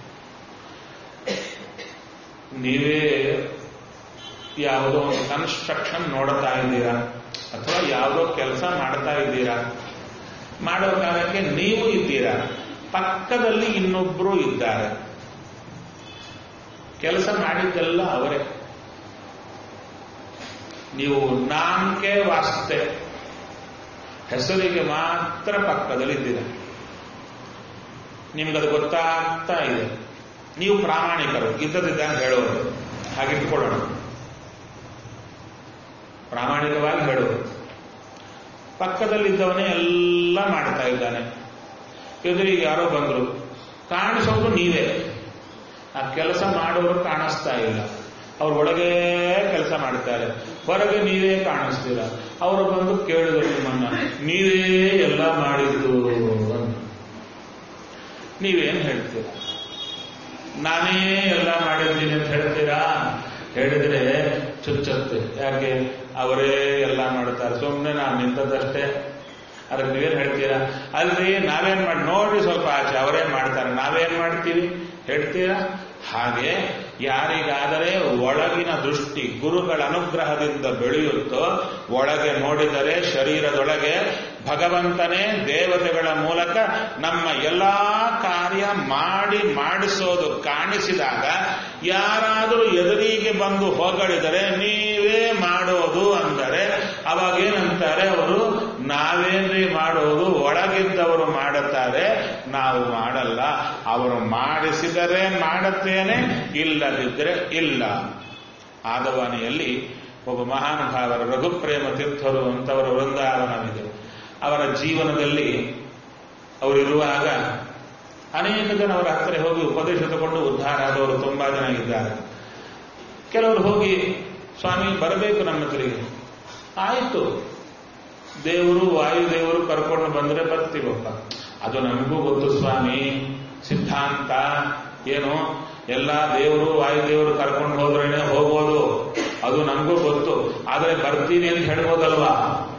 ನೀವೇ ಯಾವುದೋ ಒಂದು ಕನ್ಸ್ಟ್ರಕ್ಷನ್ ನೋಡ್ತಾ ಇದ್ದೀರಾ ಅಥವಾ ಯಾವುದೋ ಕೆಲಸ ಮಾಡ್ತಾ ಇದ್ದೀರಾ ಮಾಡೋ ಕಾಲಕ್ಕೆ ನೀವು ಇದ್ದೀರಾ ಪಕ್ಕದಲ್ಲಿ ಇನ್ನೊಬ್ರು ಇದ್ದಾರೆ ಕೆಲಸ ಮಾಡಿದ್ದೆಲ್ಲ ಅವರೇ ನೀವು ನಾಮಕೆ ವಾಸ್ತೆ ಹೆಸರಿಗೆ ಮಾತ್ರ ಪಕ್ಕದಲ್ಲಿ ಇದ್ದೀರ ನಿಮಗದು ಗೊತ್ತಾಗ್ತಾ ಇದೆ ನೀವು ಪ್ರಾಮಾಣಿಕರು ಇದ್ದದಿದ್ದಂಗೆ ಹೇಳೋದು ಹಾಗಿಟ್ಕೊಳ್ಳೋಣ ಪ್ರಾಮಾಣಿಕವಾಗಿ ಹೇಳೋದು ಪಕ್ಕದಲ್ಲಿದ್ದವನೇ ಎಲ್ಲ ಮಾಡ್ತಾ ಇದ್ದಾನೆ ಎದುರಿಗೆ ಯಾರೋ ಬಂದ್ರು ಕಾಣಿಸೋದು ನೀವೇ ಆ ಕೆಲಸ ಮಾಡೋರು ಕಾಣಿಸ್ತಾ ಇಲ್ಲ ಅವ್ರ ಒಳಗೆ ಕೆಲಸ ಮಾಡ್ತಾರೆ ಹೊರಗೆ ನೀವೇ ಕಾಣಿಸ್ತೀರ ಅವರು ಬಂದು ಕೇಳಿದ್ರು ನಿಮ್ಮನ್ನ ನೀವೇ ಎಲ್ಲ ಮಾಡಿದ್ದು ಅಂತ ನೀವೇನ್ ಹೇಳ್ತೀರಾ ನಾನೇ ಎಲ್ಲ ಮಾಡಿದ್ದೀನಿ ಅಂತ ಹೇಳ್ತೀರಾ ಹೇಳಿದ್ರೆ ಚುಚ್ಚತ್ತೆ ಯಾಕೆ ಅವರೇ ಎಲ್ಲ ಮಾಡ್ತಾರೆ ಸುಮ್ಮನೆ ನಾನು ನಿಂತದಷ್ಟೇ ಅದಕ್ಕೆ ನೀವೇನ್ ಹೇಳ್ತೀರಾ ಅಲ್ರಿ ನಾವೇನ್ ಮಾಡಿ ನೋಡ್ರಿ ಸ್ವಲ್ಪ ಆಚೆ ಅವರೇ ಮಾಡ್ತಾರೆ ನಾವೇನ್ ಮಾಡ್ತೀವಿ ಹೇಳ್ತೀರಾ ಹಾಗೆ ಯಾರಿಗಾದರೆ ಒಳಗಿನ ದೃಷ್ಟಿ ಗುರುಗಳ ಅನುಗ್ರಹದಿಂದ ಬೆಳೆಯುತ್ತೋ ಒಳಗೆ ನೋಡಿದರೆ ಶರೀರದೊಳಗೆ ಭಗವಂತನೇ ದೇವತೆಗಳ ಮೂಲಕ ನಮ್ಮ ಎಲ್ಲಾ ಕಾರ್ಯ ಮಾಡಿ ಮಾಡಿಸೋದು ಕಾಣಿಸಿದಾಗ ಯಾರಾದರೂ ಎದುರಿಗೆ ಬಂದು ಹೊಗಳಿದರೆ ನೀವೇ ಮಾಡೋದು ಅಂದರೆ ಅವಾಗೇನಂತಾರೆ ಅವರು ನಾವೇನ್ರಿ ಮಾಡೋದು ಒಳಗಿದ್ದವರು ಮಾಡುತ್ತಾರೆ ನಾವು ಮಾಡಲ್ಲ ಅವರು ಮಾಡಿಸಿದರೆ ಮಾಡುತ್ತೇನೆ ಇಲ್ಲದಿದ್ದರೆ ಇಲ್ಲ ಆದವಾಣಿಯಲ್ಲಿ ಒಬ್ಬ ಮಹಾನುಭಾವರ ರಘುಪ್ರೇಮ ತೀರ್ಥರು ಅಂತವರ ವೃಂದಾವನವಿದೆ ಅವರ ಜೀವನದಲ್ಲಿ ಅವರಿರುವಾಗ ಅನೇಕ ಜನ ಅವರ ಹತ್ತಿರ ಹೋಗಿ ಉಪದೇಶ ತಗೊಂಡು ಉದ್ಧಾರ ಆದವರು ತುಂಬಾ ಜನ ಇದ್ದಾರೆ ಕೆಲವರು ಹೋಗಿ ಸ್ವಾಮಿ ಬರಬೇಕು ನಮ್ಮ ಹತ್ತಿರಿಗೆ ಆಯಿತು ದೇವರು ವಾಯುದೇವರು ಕರ್ಕೊಂಡು ಬಂದ್ರೆ ಬರ್ತೀವಪ್ಪ ಅದು ನಮಗೂ ಗೊತ್ತು ಸ್ವಾಮಿ ಸಿದ್ಧಾಂತ ಏನು ಎಲ್ಲ ದೇವರು ವಾಯುದೇವರು ಕರ್ಕೊಂಡು ಹೋದ್ರೇನೆ ಹೋಗೋದು ಅದು ನಮಗೂ ಗೊತ್ತು ಆದರೆ ಬರ್ತೀನಿ ಅಂತ ಹೇಳ್ಬೋದಲ್ವಾ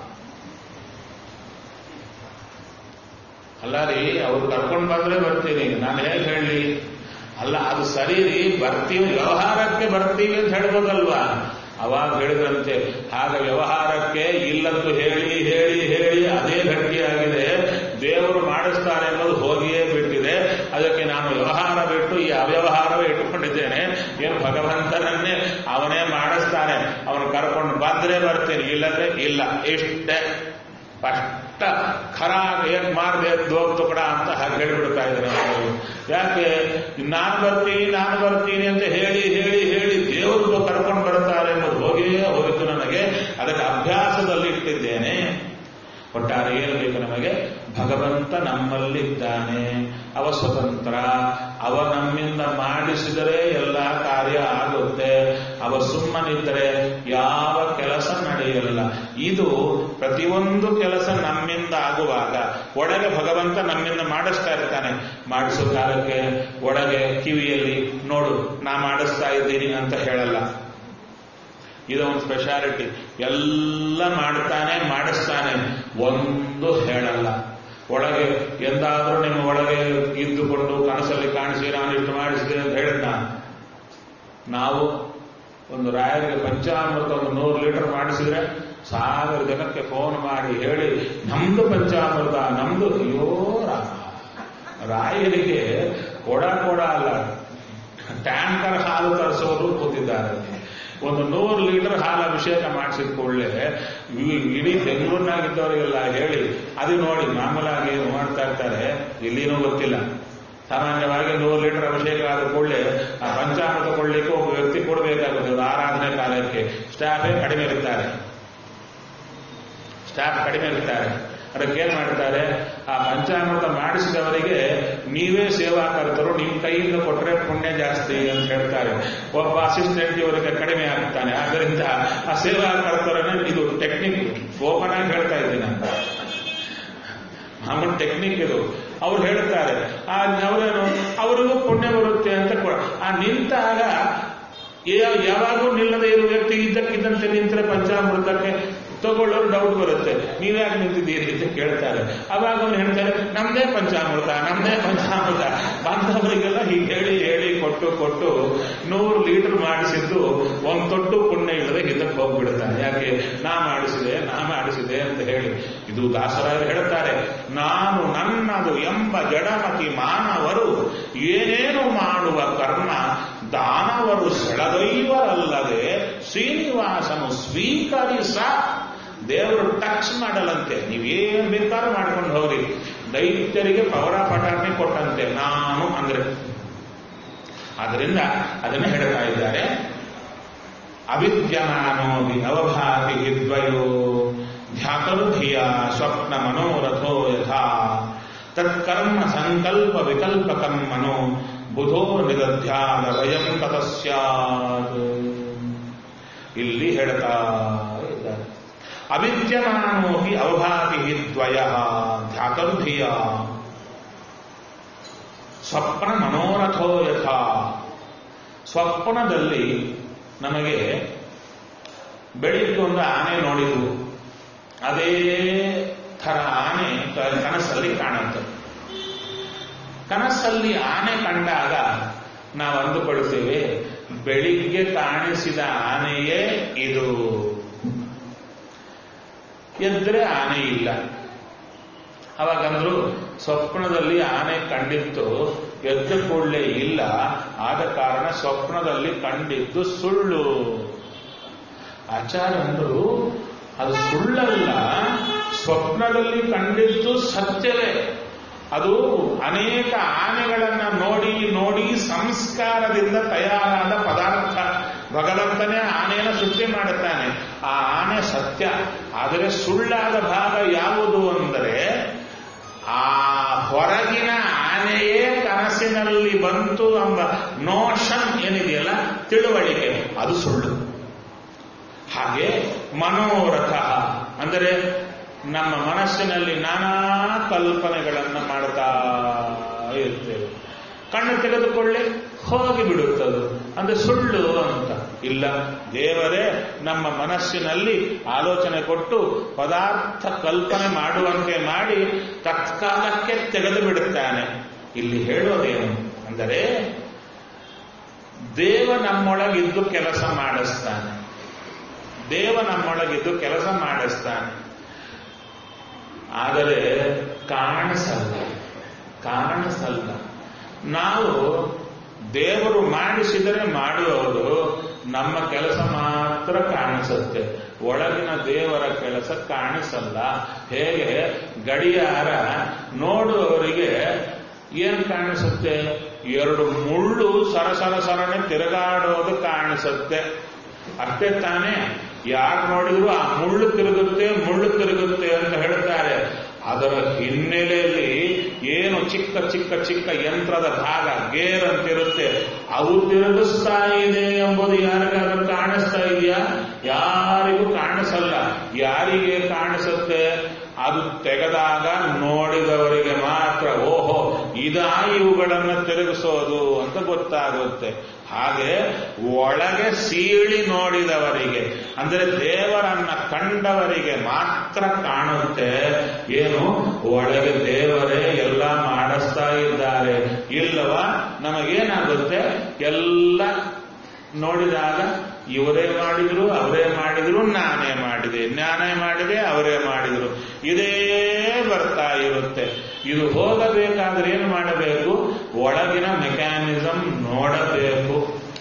ಅಲ್ಲ ರೀ ಅವ್ರು ಕರ್ಕೊಂಡು ಬಂದ್ರೆ ಬರ್ತೀನಿ ನಾನು ಹೇಗೆ ಹೇಳಿ ಅಲ್ಲ ಅದು ಸರಿ ರೀ ಬರ್ತೀವಿ ವ್ಯವಹಾರಕ್ಕೆ ಬರ್ತೀವಿ ಅಂತ ಹೇಳ್ಬೋದಲ್ವಾ ಅವಾಗ ಹೇಳಿದ್ರಂತೆ ಆಗ ವ್ಯವಹಾರಕ್ಕೆ ಇಲ್ಲಂತೂ ಹೇಳಿ ಹೇಳಿ ಹೇಳಿ ಅದೇ ಗಟ್ಟಿಯಾಗಿದೆ ದೇವರು ಮಾಡಿಸ್ತಾರೆ ಅನ್ನೋದು ಹೋಗಿಯೇ ಬಿಟ್ಟಿದೆ ಅದಕ್ಕೆ ನಾನು ವ್ಯವಹಾರ ಬಿಟ್ಟು ಈ ಅವ್ಯವಹಾರವೇ ಇಟ್ಟುಕೊಂಡಿದ್ದೇನೆ ಏನು ಭಗವಂತನನ್ನೇ ಅವನೇ ಮಾಡಿಸ್ತಾನೆ ಅವನು ಕರ್ಕೊಂಡು ಬಂದ್ರೆ ಬರ್ತೀನಿ ಇಲ್ಲದ್ರೆ ಇಲ್ಲ ಇಷ್ಟೇ ಸ್ಪಷ್ಟ ಖರ ಏನ್ ಮಾಡದೆ ದೋಗ್ತು ಕೂಡ ಅಂತ ಹಾಗೆ ಹೇಳಿಬಿಡ್ತಾ ಇದ್ದಾರೆ ಅವರು ಯಾಕೆ ನಾನು ಬರ್ತೀನಿ ನಾನು ಬರ್ತೀನಿ ಅಂತ ಹೇಳಿ ಹೇಳಿ ಹೇಳಿ ದೇವರು ಕರ್ಕೊಂಡು ಬರ್ತಾರೆ ಎಂಬುದು ಹೋಗಿಯೇ ಹೋಗಿತ್ತು ನನಗೆ ಅದಕ್ಕೆ ಅಭ್ಯಾಸದಲ್ಲಿ ಇಟ್ಟಿದ್ದೇನೆ ಒಟ್ಟಾರೆ ಏನು ಬೇಕು ನಮಗೆ ಭಗವಂತ ನಮ್ಮಲ್ಲಿದ್ದಾನೆ ಅವ ಸ್ವತಂತ್ರ ಅವ ನಮ್ಮಿಂದ ಮಾಡಿಸಿದರೆ ಎಲ್ಲ ಕಾರ್ಯ ಆಗುತ್ತೆ ಅವ ಸುಮ್ಮನಿದ್ದರೆ ಯಾವ ಕೆಲಸ ನಡೆಯಲ್ಲ ಇದು ಪ್ರತಿಯೊಂದು ಕೆಲಸ ನಮ್ಮಿಂದ ಆಗುವಾಗ ಒಳಗೆ ಭಗವಂತ ನಮ್ಮಿಂದ ಮಾಡಿಸ್ತಾ ಇರ್ತಾನೆ ಮಾಡಿಸೋ ಕಾಲಕ್ಕೆ ಒಳಗೆ ಕಿವಿಯಲ್ಲಿ ನೋಡು ನಾ ಮಾಡಿಸ್ತಾ ಇದ್ದೀನಿ ಅಂತ ಹೇಳಲ್ಲ ಇದೊಂದು ಸ್ಪೆಷಾಲಿಟಿ ಎಲ್ಲ ಮಾಡ್ತಾನೆ ಮಾಡಿಸ್ತಾನೆ ಒಂದು ಹೇಳಲ್ಲ ಒಳಗೆ ಎಂದಾದರೂ ನಿಮ್ಮ ಒಳಗೆ ಇದ್ದುಕೊಂಡು ಕನಸಲ್ಲಿ ಕಾಣಿಸಿ ನಾನು ಇಷ್ಟು ಮಾಡಿಸಿದೆ ಅಂತ ಹೇಳಿದ ನಾವು ಒಂದು ರಾಯರಿಗೆ ಪಂಚಾಮೃತ ಒಂದು ನೂರು ಲೀಟರ್ ಮಾಡಿಸಿದ್ರೆ ಸಾವಿರ ಜನಕ್ಕೆ ಫೋನ್ ಮಾಡಿ ಹೇಳಿ ನಮ್ದು ಪಂಚಾಮೃತ ನಮ್ದು ಅಯ್ಯೋ ರಾಮ ರಾಯರಿಗೆ ಕೊಡ ಕೊಡ ಅಲ್ಲ ಟ್ಯಾಂಕರ್ ಹಾಲು ತರಿಸೋರು ಕೂತಿದ್ದಾರೆ ಒಂದು ನೂರು ಲೀಟರ್ ಹಾಲು ಅಭಿಷೇಕ ಮಾಡಿಸಿದ ಕೂಡಲೇ ಇಡೀ ಬೆಂಗಳೂರಿನಾಗಿದ್ದವರಿಗೆಲ್ಲ ಹೇಳಿ ಅದು ನೋಡಿ ಮಾಮೂಲಾಗಿ ಏನು ಮಾಡ್ತಾ ಇರ್ತಾರೆ ಇಲ್ಲಿನೂ ಗೊತ್ತಿಲ್ಲ ಸಾಮಾನ್ಯವಾಗಿ ನೂರು ಲೀಟರ್ ಅಭಿಷೇಕ ಆದ ಕೂಡಲೇ ಆ ಪಂಚಾಮೃತ ಕೊಡ್ಲಿಕ್ಕೆ ಒಬ್ಬ ವ್ಯಕ್ತಿ ಕೊಡಬೇಕಾಗುತ್ತೆ ಒಂದು ಆರಾಧನೆ ಕಾಲಕ್ಕೆ ಸ್ಟಾಫೇ ಕಡಿಮೆ ಇರ್ತಾರೆ ಸ್ಟಾಫ್ ಕಡಿಮೆ ಇರ್ತಾರೆ ಅದಕ್ಕೆ ಏನ್ ಮಾಡ್ತಾರೆ ಆ ಪಂಚಾಮೃತ ಮಾಡಿಸಿದವರಿಗೆ ನೀವೇ ಸೇವಾಕರ್ತರು ನಿಮ್ಮ ಕೈಯಿಂದ ಕೊಟ್ಟರೆ ಪುಣ್ಯ ಜಾಸ್ತಿ ಅಂತ ಹೇಳ್ತಾರೆ ಒಬ್ಬ ಅಸಿಸ್ಟೆಂಟ್ ಇವರಿಗೆ ಕಡಿಮೆ ಆಗ್ತಾನೆ ಆದ್ದರಿಂದ ಆ ಸೇವಾಕರ್ತರನ್ನ ಇದು ಟೆಕ್ನಿಕ್ ಓಪನ್ ಆಗಿ ಹೇಳ್ತಾ ಇದ್ದೀನಿ ಅಂತ ಮಾಮೂಲು ಟೆಕ್ನಿಕ್ ಇದು ಅವ್ರು ಹೇಳ್ತಾರೆ ಆ ಅವರೇನು ಅವರಿಗೂ ಪುಣ್ಯ ಬರುತ್ತೆ ಅಂತ ಕೊ- ಆ ನಿಂತಾಗ ಯಾ- ಯಾವಾಗೂ ನಿಲ್ಲದೆ ಇರುವ ವ್ಯಕ್ತಿ ಇದ್ದಕ್ಕಿದ್ದಂತೆ ನಿಂತರೆ ಪಂಚಾಮೃತಕ್ಕೆ ತಗೊಳ್ಳೋರು ಡೌಟ್ ಬರುತ್ತೆ ನೀವ್ಯಾಕೆ ನಿಂತಿದ್ದೀರಿ ಅಂತ ಕೇಳ್ತಾರೆ ಅವಾಗ ಅವ್ರು ಹೇಳ್ತಾರೆ ನಮ್ದೇ ಪಂಚಾಮೃತ ನಮ್ದೇ ಪಂಚಾಮೃತ ಬಂದವರಿಗೆಲ್ಲ ಹೀಗೆ ಹೇಳಿ ಹೇಳಿ ಕೊಟ್ಟು ಕೊಟ್ಟು ನೂರು ಲೀಟರ್ ಮಾಡಿಸಿದ್ದು ಒಂದ್ ತೊಟ್ಟು ಪುಣ್ಯ ಇಲ್ಲದೆ ಹಿಂದಕ್ಕೆ ಹೋಗ್ಬಿಡ್ತಾನೆ ಯಾಕೆ ನಾ ಮಾಡಿಸಿದೆ ನಾ ಮಾಡಿಸಿದೆ ಅಂತ ಹೇಳಿ ಇದು ದಾಸರಾಯರು ಹೇಳ್ತಾರೆ ನಾನು ನನ್ನದು ಎಂಬ ಜಡಮತಿ ಮಾನವರು ಏನೇನು ಮಾಡುವ ಕರ್ಮ ದಾನವರು ಸೆಳೆದೊಯ್ಯವರಲ್ಲದೆ ಶ್ರೀನಿವಾಸನು ಸ್ವೀಕರಿಸ ದೇವರು ಟಚ್ ಮಾಡಲಂತೆ ನೀವೇನ್ ಬೇಕಾದ್ರೂ ಮಾಡ್ಕೊಂಡು ಹೋಗ್ರಿ ದೈತ್ಯರಿಗೆ ಪವರ ಪಟಾಣಿ ಕೊಟ್ಟಂತೆ ನಾನು ಅಂದ್ರೆ ಆದ್ರಿಂದ ಅದನ್ನ ಹೇಳ್ತಾ ಇದ್ದಾರೆ ಅವಿದ್ಯಮಾನೋವಿ ಅವಭಾತಿ ವಿದ್ವಯೋ ಧ್ಯಾತರುಧಿಯ ಸ್ವಪ್ನ ಮನೋರಥೋ ಯಥಾ ತತ್ಕರ್ಮ ಸಂಕಲ್ಪ ವಿಕಲ್ಪಕಂ ಮನೋ ಬುಧೋ ನಿದಧ್ಯಾದ ವಯಂ ತತಸ್ಯಾತ್ ಇಲ್ಲಿ ಹೇಳ್ತಾ ಇದ್ದಾರೆ ಅವಿದ್ಯಮಾನೋಹಿ ಅವಭಾತಿ ದ್ವಯ ಧ್ಯಾತರುಧಿಯ ಸ್ವಪ್ನ ಮನೋರಥೋ ಯಥಾ ಸ್ವಪ್ನದಲ್ಲಿ ನಮಗೆ ಬೆಳಿಗ್ಗೆ ಒಂದು ಆನೆ ನೋಡಿದ್ವು ಅದೇ ಥರ ಆನೆ ಕ- ಕನಸಲ್ಲಿ ಕಾಣುತ್ತೆ ಕನಸಲ್ಲಿ ಆನೆ ಕಂಡಾಗ ನಾವು ಅಂದುಕೊಳ್ತೇವೆ ಬೆಳಿಗ್ಗೆ ಕಾಣಿಸಿದ ಆನೆಯೇ ಇದು ಎದ್ರೆ ಆನೆ ಇಲ್ಲ ಅವಾಗಂದ್ರು ಸ್ವಪ್ನದಲ್ಲಿ ಆನೆ ಕಂಡಿತ್ತು ಎದ್ದ ಕೂಡಲೇ ಇಲ್ಲ ಆದ ಕಾರಣ ಸ್ವಪ್ನದಲ್ಲಿ ಕಂಡಿದ್ದು ಸುಳ್ಳು ಆಚಾರ ಅಂದ್ರು ಅದು ಸುಳ್ಳಲ್ಲ ಸ್ವಪ್ನದಲ್ಲಿ ಕಂಡಿದ್ದು ಸತ್ಯವೇ ಅದು ಅನೇಕ ಆನೆಗಳನ್ನ ನೋಡಿ ನೋಡಿ ಸಂಸ್ಕಾರದಿಂದ ತಯಾರಾದ ಪದಾರ್ಥ ಭಗವಂತನೇ ಆನೆಯನ್ನು ಸೃಷ್ಟಿ ಮಾಡುತ್ತಾನೆ ಆ ಆನೆ ಸತ್ಯ ಆದರೆ ಸುಳ್ಳಾದ ಭಾಗ ಯಾವುದು ಅಂದರೆ ಆ ಹೊರಗಿನ ಆನೆಯೇ ಕನಸಿನಲ್ಲಿ ಬಂತು ಎಂಬ ನೋಷನ್ ಏನಿದೆಯಲ್ಲ ತಿಳುವಳಿಕೆ ಅದು ಸುಳ್ಳು ಹಾಗೆ ಮನೋರಥ ಅಂದರೆ ನಮ್ಮ ಮನಸ್ಸಿನಲ್ಲಿ ನಾನಾ ಕಲ್ಪನೆಗಳನ್ನು ಮಾಡ್ತಾ ಇರ್ತೇವೆ ಕಣ್ಣು ತೆಗೆದುಕೊಳ್ಳಿ ಹೋಗಿ ಬಿಡುತ್ತದು ಅಂದ್ರೆ ಸುಳ್ಳು ಅಂತ ಇಲ್ಲ ದೇವರೇ ನಮ್ಮ ಮನಸ್ಸಿನಲ್ಲಿ ಆಲೋಚನೆ ಕೊಟ್ಟು ಪದಾರ್ಥ ಕಲ್ಪನೆ ಮಾಡುವಂತೆ ಮಾಡಿ ತತ್ಕಾಲಕ್ಕೆ ತೆಗೆದು ಬಿಡುತ್ತಾನೆ ಇಲ್ಲಿ ಹೇಳೋದೇನು ಅಂದರೆ ದೇವ ನಮ್ಮೊಳಗಿದ್ದು ಕೆಲಸ ಮಾಡಿಸ್ತಾನೆ ದೇವ ನಮ್ಮೊಳಗಿದ್ದು ಕೆಲಸ ಮಾಡಿಸ್ತಾನೆ ಆದರೆ ಕಾಣಿಸಲ್ಲ ಕಾಣಿಸಲ್ಲ ನಾವು ದೇವರು ಮಾಡಿಸಿದರೆ ಮಾಡುವವರು ನಮ್ಮ ಕೆಲಸ ಮಾತ್ರ ಕಾಣಿಸುತ್ತೆ ಒಳಗಿನ ದೇವರ ಕೆಲಸ ಕಾಣಿಸಲ್ಲ ಹೇಗೆ ಗಡಿಯಾರ ನೋಡುವವರಿಗೆ ಏನ್ ಕಾಣಿಸುತ್ತೆ ಎರಡು ಮುಳ್ಳು ಸರಸರ ಸರನೆ ತಿರುಗಾಡೋದು ಕಾಣಿಸುತ್ತೆ ಅಷ್ಟೇ ತಾನೇ ಯಾರು ನೋಡಿದ್ರು ಆ ಮುಳ್ಳು ತಿರುಗುತ್ತೆ ಮುಳ್ಳು ತಿರುಗುತ್ತೆ ಅಂತ ಹೇಳ್ತಾರೆ ಅದರ ಹಿನ್ನೆಲೆಯಲ್ಲಿ ಏನು ಚಿಕ್ಕ ಚಿಕ್ಕ ಚಿಕ್ಕ ಯಂತ್ರದ ಭಾಗ ಗೇರ್ ಅಂತಿರುತ್ತೆ ಅವು ತಿರುಗಿಸ್ತಾ ಇದೆ ಎಂಬುದು ಯಾರಿಗಾದ್ರೂ ಕಾಣಿಸ್ತಾ ಇದೆಯಾ ಯಾರಿಗೂ ಕಾಣಿಸಲ್ಲ ಯಾರಿಗೆ ಕಾಣಿಸುತ್ತೆ ಅದು ತೆಗೆದಾಗ ನೋಡಿದವರಿಗೆ ಮಾತ್ರ ಓಹೋ ಇದಾ ಇವುಗಳನ್ನು ತಿರುಗಿಸೋದು ಅಂತ ಗೊತ್ತಾಗುತ್ತೆ ಹಾಗೆ ಒಳಗೆ ಸೀಳಿ ನೋಡಿದವರಿಗೆ ಅಂದರೆ ದೇವರನ್ನ ಕಂಡವರಿಗೆ ಮಾತ್ರ ಕಾಣುತ್ತೆ ಏನು ಒಳಗೆ ದೇವರೇ ಎಲ್ಲ ಮಾಡಿಸ್ತಾ ಇದ್ದಾರೆ ಇಲ್ಲವ ನಮಗೇನಾಗುತ್ತೆ ಎಲ್ಲ ನೋಡಿದಾಗ ಇವರೇ ಮಾಡಿದ್ರು ಅವರೇ ಮಾಡಿದ್ರು ನಾನೇ ಮಾಡಿದೆ ನಾನೇ ಮಾಡಿದೆ ಅವರೇ ಮಾಡಿದ್ರು ಇದೇ ಬರ್ತಾ ಇರುತ್ತೆ ಇದು ಹೋಗಬೇಕಾದ್ರೆ ಏನು ಮಾಡಬೇಕು ಒಳಗಿನ ಮೆಕ್ಯಾನಿಸಮ್ ನೋಡಬೇಕು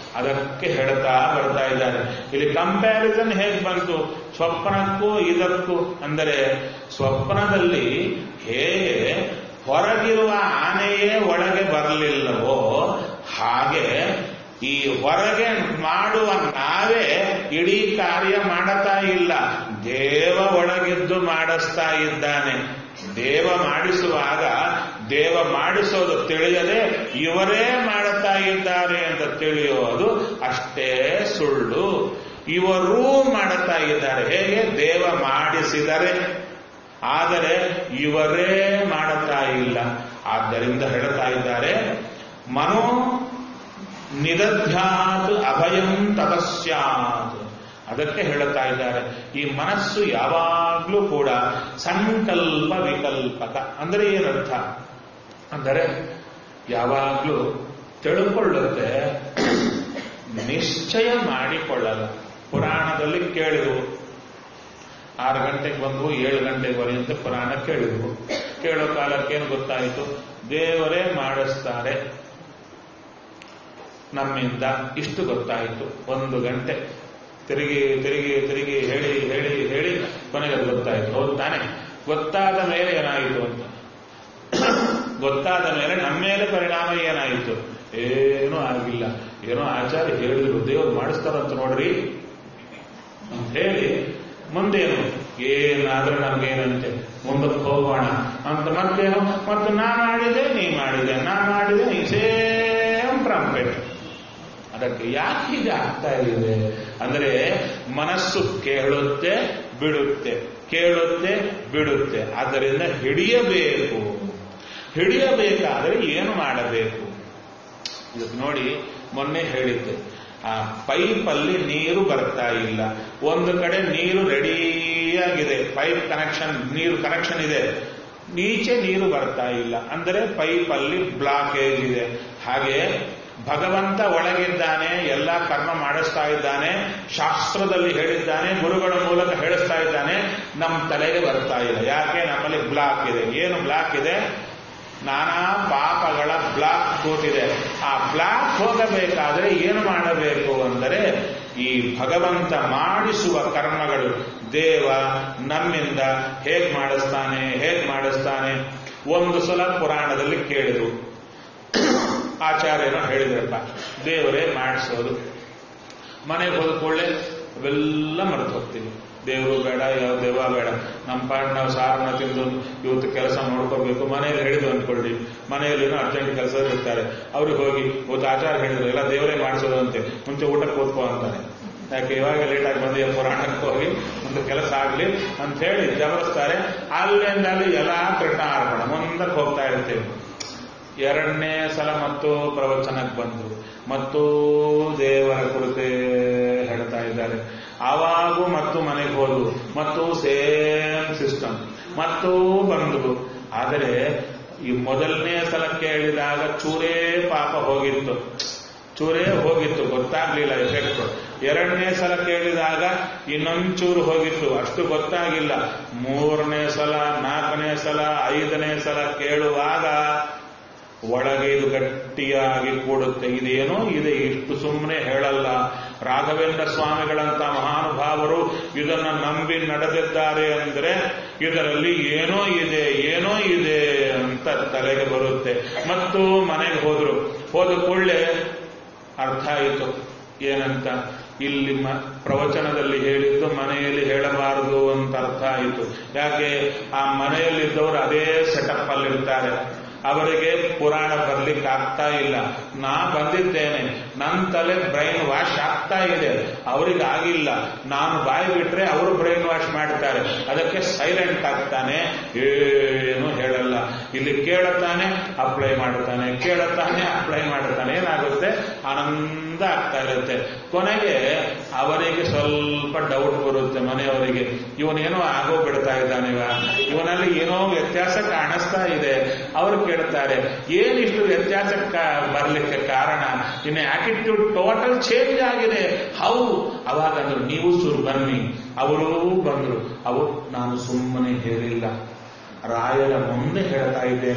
ಅದಕ್ಕೆ ಹೇಳ್ತಾ ಬರ್ತಾ ಇದ್ದಾರೆ ಇಲ್ಲಿ ಕಂಪ್ಯಾರಿಸನ್ ಹೇಗೆ ಬಂತು ಸ್ವಪ್ನಕ್ಕೂ ಇದಕ್ಕೂ ಅಂದರೆ ಸ್ವಪ್ನದಲ್ಲಿ ಹೇಗೆ ಹೊರಗಿರುವ ಆನೆಯೇ ಒಳಗೆ ಬರಲಿಲ್ಲವೋ ಹಾಗೆ ಈ ಹೊರಗೆ ಮಾಡುವ ನಾವೇ ಇಡೀ ಕಾರ್ಯ ಮಾಡತಾ ಇಲ್ಲ ದೇವ ಒಳಗಿದ್ದು ಮಾಡಿಸ್ತಾ ಇದ್ದಾನೆ ದೇವ ಮಾಡಿಸುವಾಗ ದೇವ ಮಾಡಿಸೋದು ತಿಳಿಯದೆ ಇವರೇ ಮಾಡುತ್ತಾ ಇದ್ದಾರೆ ಅಂತ ತಿಳಿಯೋದು ಅಷ್ಟೇ ಸುಳ್ಳು ಇವರೂ ಮಾಡುತ್ತಾ ಇದ್ದಾರೆ ಹೇಗೆ ದೇವ ಮಾಡಿಸಿದರೆ ಆದರೆ ಇವರೇ ಮಾಡುತ್ತಾ ಇಲ್ಲ ಆದ್ದರಿಂದ ಹೇಳ್ತಾ ಇದ್ದಾರೆ ಮನೋ ನಿದಧ್ಯಾತ್ ಅಭಯಂ ತಪಸ್ಯಾತ್ ಅದಕ್ಕೆ ಹೇಳುತ್ತಾ ಇದ್ದಾರೆ ಈ ಮನಸ್ಸು ಯಾವಾಗಲೂ ಕೂಡ ಸಂಕಲ್ಪ ವಿಕಲ್ಪಕ ಅಂದರೆ ಏನರ್ಥ ಅಂದರೆ ಯಾವಾಗಲೂ ತಿಳ್ಕೊಳ್ಳುತ್ತೆ ನಿಶ್ಚಯ ಮಾಡಿಕೊಳ್ಳಲ್ಲ ಪುರಾಣದಲ್ಲಿ ಕೇಳಿದವು ಆರು ಗಂಟೆಗೆ ಬಂದು ಏಳು ಗಂಟೆಗೆ ಬರೆಯುವಂತೆ ಪುರಾಣ ಕೇಳಿದವು ಕೇಳೋ ಕಾಲಕ್ಕೇನು ಗೊತ್ತಾಯಿತು ದೇವರೇ ಮಾಡಿಸ್ತಾರೆ ನಮ್ಮಿಂದ ಇಷ್ಟು ಗೊತ್ತಾಯಿತು ಒಂದು ಗಂಟೆ ತಿರುಗಿ ತಿರುಗಿ ತಿರುಗಿ ಹೇಳಿ ಹೇಳಿ ಹೇಳಿ ಕೊನೆಗೆ ಅದು ಗೊತ್ತಾಯಿತು ಹೌದು ತಾನೆ ಗೊತ್ತಾದ ಮೇಲೆ ಏನಾಯಿತು ಅಂತ ಗೊತ್ತಾದ ಮೇಲೆ ನಮ್ಮ ಮೇಲೆ ಪರಿಣಾಮ ಏನಾಯಿತು ಏನೂ ಆಗಿಲ್ಲ ಏನೋ ಆಚಾರ್ಯ ಹೇಳಿದ್ರು ದೇವರು ಮಾಡಿಸ್ತಾರಂತ ನೋಡ್ರಿ ಅಂತ ಹೇಳಿ ಮುಂದೇನು ಏನಾದ್ರೂ ನಮ್ಗೇನಂತೆ ಮುಂದಕ್ಕೆ ಹೋಗೋಣ ಅಂತ ಮತ್ತೇನು ಮತ್ತು ನಾ ಮಾಡಿದೆ ನೀ ಮಾಡಿದೆ ನಾ ಮಾಡಿದೆ ನೀ ಸೇಮ್ ಪ್ರಾಂಪೇಟ್ ಅದಕ್ಕೆ ಯಾಕೆ ಹೀಗೆ ಆಗ್ತಾ ಇದೆ ಅಂದರೆ ಮನಸ್ಸು ಕೇಳುತ್ತೆ ಬಿಡುತ್ತೆ ಕೇಳುತ್ತೆ ಬಿಡುತ್ತೆ ಆದ್ದರಿಂದ ಹಿಡಿಯಬೇಕು ಹಿಡಿಯಬೇಕಾದರೆ ಏನು ಮಾಡಬೇಕು ಇದಕ್ಕೆ ನೋಡಿ ಮೊನ್ನೆ ಹೇಳಿದ್ದೆ ಆ ಪೈಪಲ್ಲಿ ನೀರು ಬರ್ತಾ ಇಲ್ಲ ಒಂದು ಕಡೆ ನೀರು ರೆಡಿಯಾಗಿದೆ ಪೈಪ್ ಕನೆಕ್ಷನ್ ನೀರು ಕನೆಕ್ಷನ್ ಇದೆ ನೀಚೆ ನೀರು ಬರ್ತಾ ಇಲ್ಲ ಅಂದರೆ ಪೈಪಲ್ಲಿ ಬ್ಲಾಕೇಜ್ ಇದೆ ಹಾಗೆ ಭಗವಂತ ಒಳಗಿದ್ದಾನೆ ಎಲ್ಲ ಕರ್ಮ ಮಾಡಿಸ್ತಾ ಇದ್ದಾನೆ ಶಾಸ್ತ್ರದಲ್ಲಿ ಹೇಳಿದ್ದಾನೆ ಗುರುಗಳ ಮೂಲಕ ಹೇಳಿಸ್ತಾ ಇದ್ದಾನೆ ನಮ್ಮ ತಲೆಗೆ ಬರ್ತಾ ಇಲ್ಲ ಯಾಕೆ ನಮ್ಮಲ್ಲಿ ಬ್ಲಾಕ್ ಇದೆ ಏನು ಬ್ಲಾಕ್ ಇದೆ ನಾನಾ ಪಾಪಗಳ ಬ್ಲಾಕ್ ಕೂತಿದೆ ಆ ಬ್ಲಾಕ್ ಹೋಗಬೇಕಾದ್ರೆ ಏನು ಮಾಡಬೇಕು ಅಂದರೆ ಈ ಭಗವಂತ ಮಾಡಿಸುವ ಕರ್ಮಗಳು ದೇವ ನಮ್ಮಿಂದ ಹೇಗ್ ಮಾಡಿಸ್ತಾನೆ ಹೇಗ್ ಮಾಡಿಸ್ತಾನೆ ಒಂದು ಸಲ ಪುರಾಣದಲ್ಲಿ ಕೇಳಿದ್ರು ಆಚಾರ್ಯರು ಹೇಳಿದ್ರಪ್ಪ ದೇವರೇ ಮಾಡಿಸೋದು ಮನೆಗೆ ಹೋದ ಕೂಡಲೇ ಅವೆಲ್ಲ ಮರೆತು ಹೋಗ್ತೀವಿ ದೇವರು ಬೇಡ ಯಾವ ದೇವ ಬೇಡ ನಮ್ಮ ಪಾಡ್ ನಾವು ಸಾರನ್ನ ತಿಂದು ಇವತ್ತು ಕೆಲಸ ನೋಡ್ಕೋಬೇಕು ಮನೆಯಲ್ಲಿ ಹೇಳಿದ್ರು ಅಂದ್ಕೊಳ್ಳಿ ಮನೆಯಲ್ಲಿ ಏನೋ ಅರ್ಜೆಂಟ್ ಕೆಲಸ ಇರ್ತಾರೆ ಅವ್ರಿಗೆ ಹೋಗಿ ಇವತ್ತು ಆಚಾರ ಹೇಳಿದ್ರು ಎಲ್ಲ ದೇವರೇ ಮಾಡಿಸೋದು ಅಂತೆ ಮುಂಚೆ ಊಟಕ್ಕೆ ಕೂತ್ಕೋ ಅಂತಾನೆ ಯಾಕೆ ಇವಾಗ ಲೇಟಾಗಿ ಬಂದು ಪುರಾಣಕ್ಕೆ ಹೋಗಿ ಒಂದು ಕೆಲಸ ಆಗಲಿ ಅಂತ ಹೇಳಿ ಜಬರಿಸ್ತಾರೆ ಅಲ್ಲಿಂದ ಅಲ್ಲಿ ಎಲ್ಲ ಕೃಷ್ಣಾರ್ಪಣ ಮುಂದಕ್ಕೆ ಹೋಗ್ತಾ ಇರ್ತೇವೆ ಎರಡನೇ ಸಲ ಮತ್ತು ಪ್ರವಚನಕ್ಕೆ ಬಂದರು ಮತ್ತು ದೇವರ ಕುರಿತೇ ಹೇಳ್ತಾ ಇದ್ದಾರೆ ಆವಾಗೂ ಮತ್ತು ಮನೆಗೆ ಹೋದ್ರು ಮತ್ತು ಸೇಮ್ ಸಿಸ್ಟಮ್ ಮತ್ತು ಬಂದರು ಆದರೆ ಈ ಮೊದಲನೇ ಸಲ ಕೇಳಿದಾಗ ಚೂರೇ ಪಾಪ ಹೋಗಿತ್ತು ಚೂರೇ ಹೋಗಿತ್ತು ಗೊತ್ತಾಗ್ಲಿಲ್ಲ ಎಫೆಕ್ಟ್ ಎರಡನೇ ಸಲ ಕೇಳಿದಾಗ ಇನ್ನೊಂಚೂರು ಹೋಗಿತ್ತು ಅಷ್ಟು ಗೊತ್ತಾಗಿಲ್ಲ ಮೂರನೇ ಸಲ ನಾಲ್ಕನೇ ಸಲ ಐದನೇ ಸಲ ಕೇಳುವಾಗ ಒಳಗೆ ಇದು ಗಟ್ಟಿಯಾಗಿ ಕೂಡುತ್ತೆ ಇದೇನೋ ಇದೆ ಇಷ್ಟು ಸುಮ್ಮನೆ ಹೇಳಲ್ಲ ರಾಘವೇಂದ್ರ ಸ್ವಾಮಿಗಳಂತ ಮಹಾನುಭಾವರು ಇದನ್ನ ನಂಬಿ ನಡೆದಿದ್ದಾರೆ ಅಂದರೆ ಇದರಲ್ಲಿ ಏನೋ ಇದೆ ಏನೋ ಇದೆ ಅಂತ ತಲೆಗೆ ಬರುತ್ತೆ ಮತ್ತು ಮನೆಗೆ ಹೋದ್ರು ಹೋದ ಕೂಡಲೇ ಅರ್ಥ ಆಯಿತು ಏನಂತ ಇಲ್ಲಿ ಮ ಪ್ರವಚನದಲ್ಲಿ ಹೇಳಿದ್ದು ಮನೆಯಲ್ಲಿ ಹೇಳಬಾರದು ಅಂತ ಅರ್ಥ ಆಯಿತು ಯಾಕೆ ಆ ಮನೆಯಲ್ಲಿದ್ದವರು ಅದೇ ಸೆಟಪ್ ಅಲ್ಲಿರ್ತಾರೆ ಅವರಿಗೆ ಪುರಾಣ ಬರ್ಲಿಕ್ಕೆ ಆಗ್ತಾ ಇಲ್ಲ ನಾ ಬಂದಿದ್ದೇನೆ ನನ್ನ ತಲೆ ಬ್ರೈನ್ ವಾಶ್ ಆಗ್ತಾ ಇದೆ ಅವರಿಗೆ ಆಗಿಲ್ಲ ನಾನು ಬಾಯಿ ಬಿಟ್ರೆ ಅವರು ಬ್ರೈನ್ ವಾಶ್ ಮಾಡ್ತಾರೆ ಅದಕ್ಕೆ ಸೈಲೆಂಟ್ ಆಗ್ತಾನೆ ಏನು ಹೇಳಲ್ಲ ಇಲ್ಲಿ ಕೇಳುತ್ತಾನೆ ಅಪ್ಲೈ ಮಾಡುತ್ತಾನೆ ಕೇಳುತ್ತಾನೆ ಅಪ್ಲೈ ಮಾಡುತ್ತಾನೆ ಏನಾಗುತ್ತೆ ಆನಂದ ಆಗ್ತಾ ಇರುತ್ತೆ ಕೊನೆಗೆ ಅವರಿಗೆ ಸ್ವಲ್ಪ ಡೌಟ್ ಬರುತ್ತೆ ಮನೆಯವರಿಗೆ ಇವನೇನೋ ಆಗೋ ಬಿಡ್ತಾ ಇದ್ದಾನಿವ ಇವನಲ್ಲಿ ಏನೋ ವ್ಯತ್ಯಾಸ ಕಾಣಿಸ್ತಾ ಇದೆ ಅವರು ಕೇಳ್ತಾರೆ ಏನಿಷ್ಟು ವ್ಯತ್ಯಾಸ ಬರಲಿಕ್ಕೆ ಕಾರಣ ಇನ್ನು ಆಟಿಟ್ಯೂಡ್ ಟೋಟಲ್ ಚೇಂಜ್ ಆಗಿದೆ ಹೌ ಅವಾಗ ಅಂದ್ರು ನೀವು ಸುರು ಬನ್ನಿ ಅವರೂ ಬಂದ್ರು ಅವರು ನಾನು ಸುಮ್ಮನೆ ಹೇಳಿಲ್ಲ ರಾಯರ ಮುಂದೆ ಹೇಳ್ತಾ ಇದ್ದೇನೆ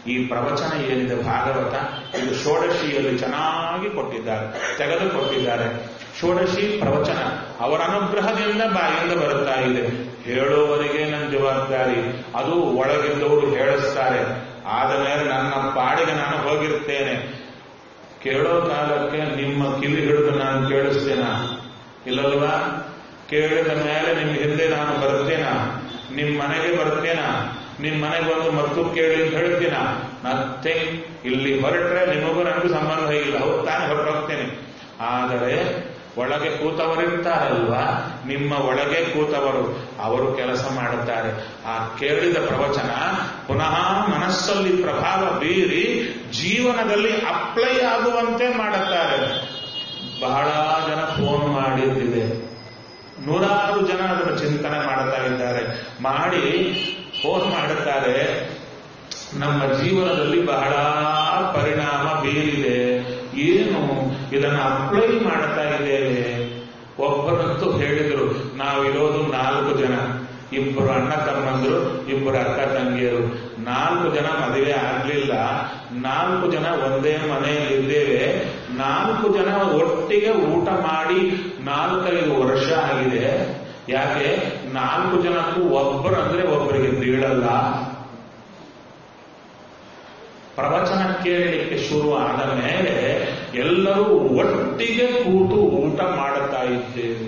ಈ ಪ್ರವಚನ ಏನಿದೆ ಭಾಗವತ ಇದು ಷೋಡಶಿಯಲ್ಲಿ ಚೆನ್ನಾಗಿ ಕೊಟ್ಟಿದ್ದಾರೆ ತೆಗೆದು ಕೊಟ್ಟಿದ್ದಾರೆ ಷೋಡಶಿ ಪ್ರವಚನ ಅವರ ಅನುಗ್ರಹದಿಂದ ಬಾಯಿಂದ ಬರುತ್ತಾ ಇದೆ ಹೇಳುವವರಿಗೆ ನನ್ನ ಜವಾಬ್ದಾರಿ ಅದು ಒಳಗಿದ್ದವರು ಹೇಳಿಸ್ತಾರೆ ಆದ ಮೇಲೆ ನನ್ನ ಪಾಡಿಗೆ ನಾನು ಹೋಗಿರ್ತೇನೆ ಕೇಳೋ ಕಾಲಕ್ಕೆ ನಿಮ್ಮ ಕಿವಿ ಹಿಡಿದು ನಾನು ಕೇಳಿಸ್ತೇನ ಇಲ್ಲಲ್ವಾ ಕೇಳಿದ ಮೇಲೆ ನಿಮ್ ಹಿಂದೆ ನಾನು ಬರ್ತೇನ ನಿಮ್ ಮನೆಗೆ ಬರ್ತೇನ ನಿಮ್ ಮನೆಗೆ ಬಂದು ಮತ್ತು ಕೇಳಿ ಅಂತ ಹೇಳ್ತೀನ ಮತ್ತೆ ಇಲ್ಲಿ ಹೊರಟ್ರೆ ನಿಮಗೂ ನನಗೂ ಸಂಬಂಧ ಇಲ್ಲ ಹೌದು ತಾನೇ ಹೊರಟೋಗ್ತೇನೆ ಆದರೆ ಒಳಗೆ ಕೂತವರಿರ್ತಾರಲ್ವಾ ನಿಮ್ಮ ಒಳಗೆ ಕೂತವರು ಅವರು ಕೆಲಸ ಮಾಡುತ್ತಾರೆ ಆ ಕೇಳಿದ ಪ್ರವಚನ ಪುನಃ ಮನಸ್ಸಲ್ಲಿ ಪ್ರಭಾವ ಬೀರಿ ಜೀವನದಲ್ಲಿ ಅಪ್ಲೈ ಆಗುವಂತೆ ಮಾಡುತ್ತಾರೆ ಬಹಳ ಜನ ಫೋನ್ ಮಾಡಿದ್ದಿದೆ ನೂರಾರು ಜನ ಅದನ್ನು ಚಿಂತನೆ ಮಾಡ್ತಾ ಇದ್ದಾರೆ ಮಾಡಿ ಫೋನ್ ಮಾಡುತ್ತಾರೆ ನಮ್ಮ ಜೀವನದಲ್ಲಿ ಬಹಳ ಪರಿಣಾಮ ಬೀರಿದೆ ಏನು ಇದನ್ನು ಅಪ್ಲೈ ಮಾಡ್ತಾ ಇದ್ದೇವೆ ಒಬ್ಬರಂತೂ ಹೇಳಿದ್ರು ನಾವಿರೋದು ನಾಲ್ಕು ಜನ ಇಬ್ಬರು ಅಣ್ಣ ತಮ್ಮಂದ್ರು ಇಬ್ಬರು ಅಕ್ಕ ತಂಗಿಯರು ನಾಲ್ಕು ಜನ ಮದುವೆ ಆಗ್ಲಿಲ್ಲ ನಾಲ್ಕು ಜನ ಒಂದೇ ಮನೆಯಲ್ಲಿ ಇದ್ದೇವೆ ನಾಲ್ಕು ಜನ ಒಟ್ಟಿಗೆ ಊಟ ಮಾಡಿ ನಾಲ್ಕೈದು ವರ್ಷ ಆಗಿದೆ ಯಾಕೆ ನಾಲ್ಕು ಜನಕ್ಕೂ ಒಬ್ಬರು ಅಂದ್ರೆ ಒಬ್ಬರಿಗೆ ಬೀಳಲ್ಲ ಪ್ರವಚನ ಕೇಳಲಿಕ್ಕೆ ಶುರು ಆದ ಮೇಲೆ ಎಲ್ಲರೂ ಒಟ್ಟಿಗೆ ಕೂತು ಊಟ ಮಾಡುತ್ತಾ ಇದ್ದೇವೆ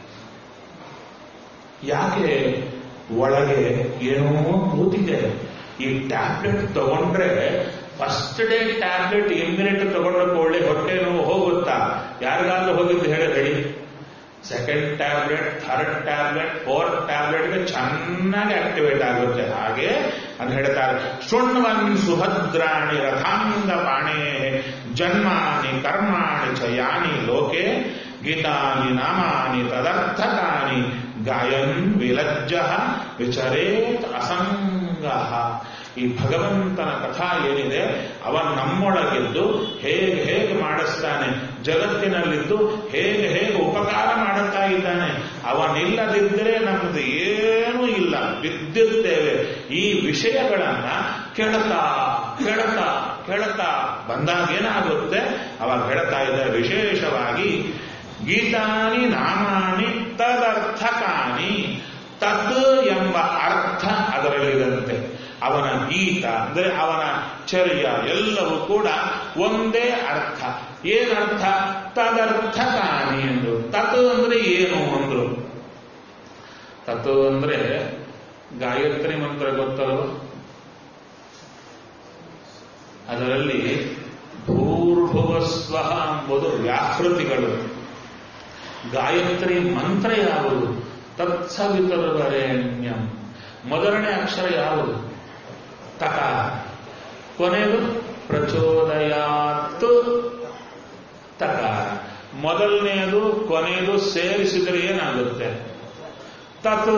ಯಾಕೆ ಒಳಗೆ ಏನೋ ಕೂತಿದೆ ಈ ಟ್ಯಾಬ್ಲೆಟ್ ತಗೊಂಡ್ರೆ ಫಸ್ಟ್ ಡೇ ಟ್ಯಾಬ್ಲೆಟ್ ಇಮ್ಯುನಿಟ್ ತಗೊಂಡ ಕೂಡಲೇ ಹೊಟ್ಟೆ ನೋವು ಹೋಗುತ್ತಾ ಯಾರಿಗಾದ್ರೂ ಹೋಗಿದ್ದು ಹೇಳಿ second tablet third tablet fourth ಟ್ಯಾಬ್ಲೆಟ್ಗೆ ಚೆನ್ನಾಗಿ ಆಕ್ಟಿವೇಟ್ ಆಗುತ್ತೆ ಹಾಗೆ ಅಂತ ಹೇಳ್ತಾರೆ ಶೃಣ್ವನ್ ಸುಭದ್ರಾಣಿ ರಥಾಂಗ ಪಾಣೇ ಜನ್ಮಾನಿ ಕರ್ಮಾಣಿ ಚ ಯಾನಿ ಲೋಕೆ ಗೀತಾನಿ ನಾಮಾನಿ ತದರ್ಥಕಾನಿ ಗಾಯನ್ ವಿಲಜ್ಜ ವಿಚರೇತ್ ಅಸಂಗ ಈ ಭಗವಂತನ ಕಥಾ ಏನಿದೆ ಅವ ನಮ್ಮೊಳಗಿದ್ದು ಹೇಗೆ ಹೇಗೆ ಮಾಡಿಸ್ತಾನೆ ಜಗತ್ತಿನಲ್ಲಿದ್ದು ಹೇಗೆ ಹೇಗೆ ಉಪಕಾರ ಮಾಡುತ್ತಾ ಇದ್ದಾನೆ ಅವನಿಲ್ಲದಿದ್ದರೆ ನಮ್ಮದು ಏನೂ ಇಲ್ಲ ಬಿದ್ದಿರ್ತೇವೆ ಈ ವಿಷಯಗಳನ್ನ ಕೇಳುತ್ತಾ ಕೇಳುತ್ತಾ ಕೇಳುತ್ತಾ ಬಂದಾಗ ಏನಾಗುತ್ತೆ ಅವಾಗ ಹೇಳ್ತಾ ಇದ್ದಾರೆ ವಿಶೇಷವಾಗಿ ಗೀತಾನಿ ನಾಮಾನಿ ತದರ್ಥಕಾನಿ ತತ್ ಎಂಬ ಅರ್ಥ ಅದರಲ್ಲಿದಂತೆ ಅವನ ಗೀತ ಅಂದರೆ ಅವನ ಚರ್ಯ ಎಲ್ಲವೂ ಕೂಡ ಒಂದೇ ಅರ್ಥ ಏನರ್ಥ ತದರ್ಥಕಾನಿ ಎಂದು ತತ್ ಅಂದ್ರೆ ಏನು ಅಂದ್ರು ತತ್ ಅಂದ್ರೆ ಗಾಯತ್ರಿ ಮಂತ್ರ ಗೊತ್ತಲ್ವ ಅದರಲ್ಲಿ ಭೂರ್ಭುವಸ್ವ ಎಂಬುದು ವ್ಯಾಹೃತಿಗಳು ಗಾಯತ್ರಿ ಮಂತ್ರ ಯಾವುದು ತತ್ಸವಿತರ್ವರೇಣ್ಯಂ ಮೊದಲನೇ ಅಕ್ಷರ ಯಾವುದು ತಕ ಕೊನೆಯದು ಪ್ರಚೋದಯಾತ್ ತಕಾರ ಮೊದಲನೆಯದು ಕೊನೆಯದು ಸೇರಿಸಿದರೆ ಏನಾಗುತ್ತೆ ತತ್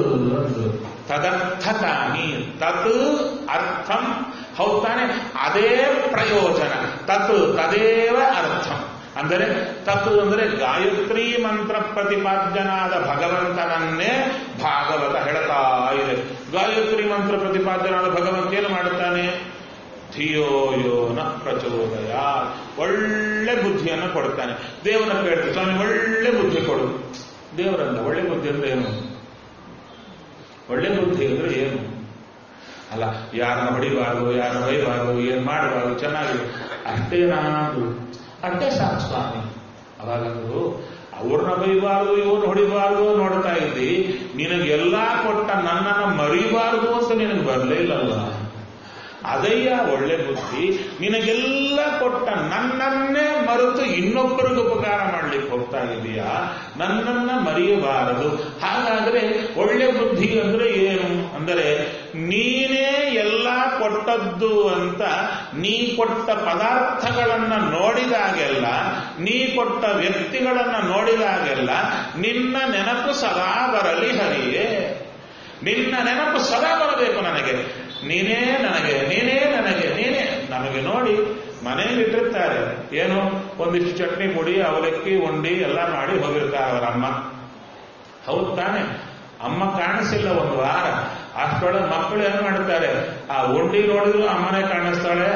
ತದರ್ಥಕಾನಿ ತತ್ ಅರ್ಥಂ ಹೌದು ತಾನೆ ಅದೇ ಪ್ರಯೋಜನ ತತ್ ತದೇವ ಅರ್ಥಂ ಅಂದರೆ ತತ್ ಅಂದರೆ ಗಾಯತ್ರಿ ಮಂತ್ರ ಪ್ರತಿಪಾದ್ಯನಾದ ಭಗವಂತನನ್ನೇ ಭಾಗವತ ಹೇಳ್ತಾ ಇದೆ ಗಾಯತ್ರಿ ಮಂತ್ರ ಪ್ರತಿಪಾದ್ಯನಾದ ಭಗವಂತ ಏನು ಮಾಡುತ್ತಾನೆ ಧಿಯೋ ಯೋ ನ ಪ್ರಚೋದಯ ಒಳ್ಳೆ ಬುದ್ಧಿಯನ್ನು ಕೊಡ್ತಾನೆ ದೇವನ ಕೇಳ್ತೀವಿ ಸ್ವಾಮಿ ಒಳ್ಳೆ ಬುದ್ಧಿ ಕೊಡು ದೇವರಲ್ಲ ಒಳ್ಳೆ ಬುದ್ಧಿ ಅಂದ್ರೆ ಏನು ಒಳ್ಳೆ ಬುದ್ಧಿ ಅಂದ್ರೆ ಏನು ಅಲ್ಲ ಯಾರನ್ನ ಹೊಡಿಬಾರ್ದು ಯಾರನ್ನ ಬೈಬಾರ್ದು ಏನ್ ಮಾಡಬಾರ್ದು ಚೆನ್ನಾಗಿ ಅಷ್ಟೇನಾದ್ರು ಅಷ್ಟೇ ಸಾಕು ಸ್ವಾಮಿ ಅವಾಗಂದ್ರು ಅವ್ರನ್ನ ಬೈಬಾರ್ದು ಇವ್ರನ್ನ ಹೊಡಿಬಾರ್ದು ನೋಡ್ತಾ ಇದ್ದಿ ನಿನಗೆಲ್ಲಾ ಕೊಟ್ಟ ನನ್ನನ್ನ ಮರಿಬಾರ್ದು ಅಂತ ನಿನಗೆ ಬರಲೇ ಇಲ್ಲಲ್ವಾ ಅದಯ್ಯ ಒಳ್ಳೆ ಬುದ್ಧಿ ನಿನಗೆಲ್ಲ ಕೊಟ್ಟ ನನ್ನನ್ನೇ ಮರೆತು ಇನ್ನೊಬ್ಬರಿಗೆ ಉಪಕಾರ ಮಾಡ್ಲಿಕ್ಕೆ ಹೋಗ್ತಾ ಇದೀಯಾ ನನ್ನನ್ನ ಮರೆಯಬಾರದು ಹಾಗಾದ್ರೆ ಒಳ್ಳೆ ಬುದ್ಧಿ ಅಂದ್ರೆ ಏನು ಅಂದರೆ ನೀನೇ ಎಲ್ಲ ಕೊಟ್ಟದ್ದು ಅಂತ ನೀ ಕೊಟ್ಟ ಪದಾರ್ಥಗಳನ್ನ ನೋಡಿದಾಗೆಲ್ಲ ನೀ ಕೊಟ್ಟ ವ್ಯಕ್ತಿಗಳನ್ನ ನೋಡಿದಾಗೆಲ್ಲ ನಿನ್ನ ನೆನಪು ಸದಾ ಬರಲಿ ಹರಿಯೇ ನಿನ್ನ ನೆನಪು ಸದಾ ಬರಬೇಕು ನನಗೆ ನೀನೇ ನನಗೆ ನೀನೇ ನನಗೆ ನೀನೇ ನಮಗೆ ನೋಡಿ ಮನೆಯಲ್ಲಿ ಇಟ್ಟಿರ್ತಾರೆ ಏನು ಒಂದಿಷ್ಟು ಚಟ್ನಿ ಪುಡಿ ಅವಲಕ್ಕಿ ಉಂಡಿ ಎಲ್ಲ ಮಾಡಿ ಹೋಗಿರ್ತಾರೆ ಅವರ ಅಮ್ಮ ಹೌದು ತಾನೆ ಅಮ್ಮ ಕಾಣಿಸಿಲ್ಲ ಒಂದು ವಾರ ಅಷ್ಟೊಳಗೆ ಮಕ್ಕಳು ಏನ್ ಮಾಡ್ತಾರೆ ಆ ಉಂಡಿ ನೋಡಿದ್ರು ಅಮ್ಮನೆ ಕಾಣಿಸ್ತಾಳೆ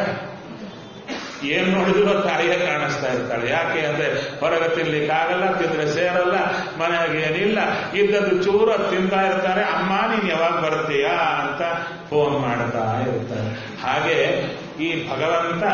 ಏನ್ ನೋಡಿದ್ರು ತಾಯಿಯೇ ಕಾಣಿಸ್ತಾ ಇರ್ತಾಳೆ ಯಾಕೆ ಅಂದ್ರೆ ಹೊರಗೆ ತಿನ್ಲಿಕ್ಕಾಗಲ್ಲ ತಿಂದ್ರೆ ಸೇರಲ್ಲ ಮನೆಯಾಗ ಏನಿಲ್ಲ ಇದ್ದದ್ದು ಚೂರ ತಿಂತಾ ಇರ್ತಾರೆ ಅಮ್ಮ ನೀನ್ ಯಾವಾಗ ಬರ್ತೀಯಾ ಅಂತ ಫೋನ್ ಮಾಡ್ತಾ ಇರ್ತಾರೆ ಹಾಗೆ ಈ ಭಗವಂತ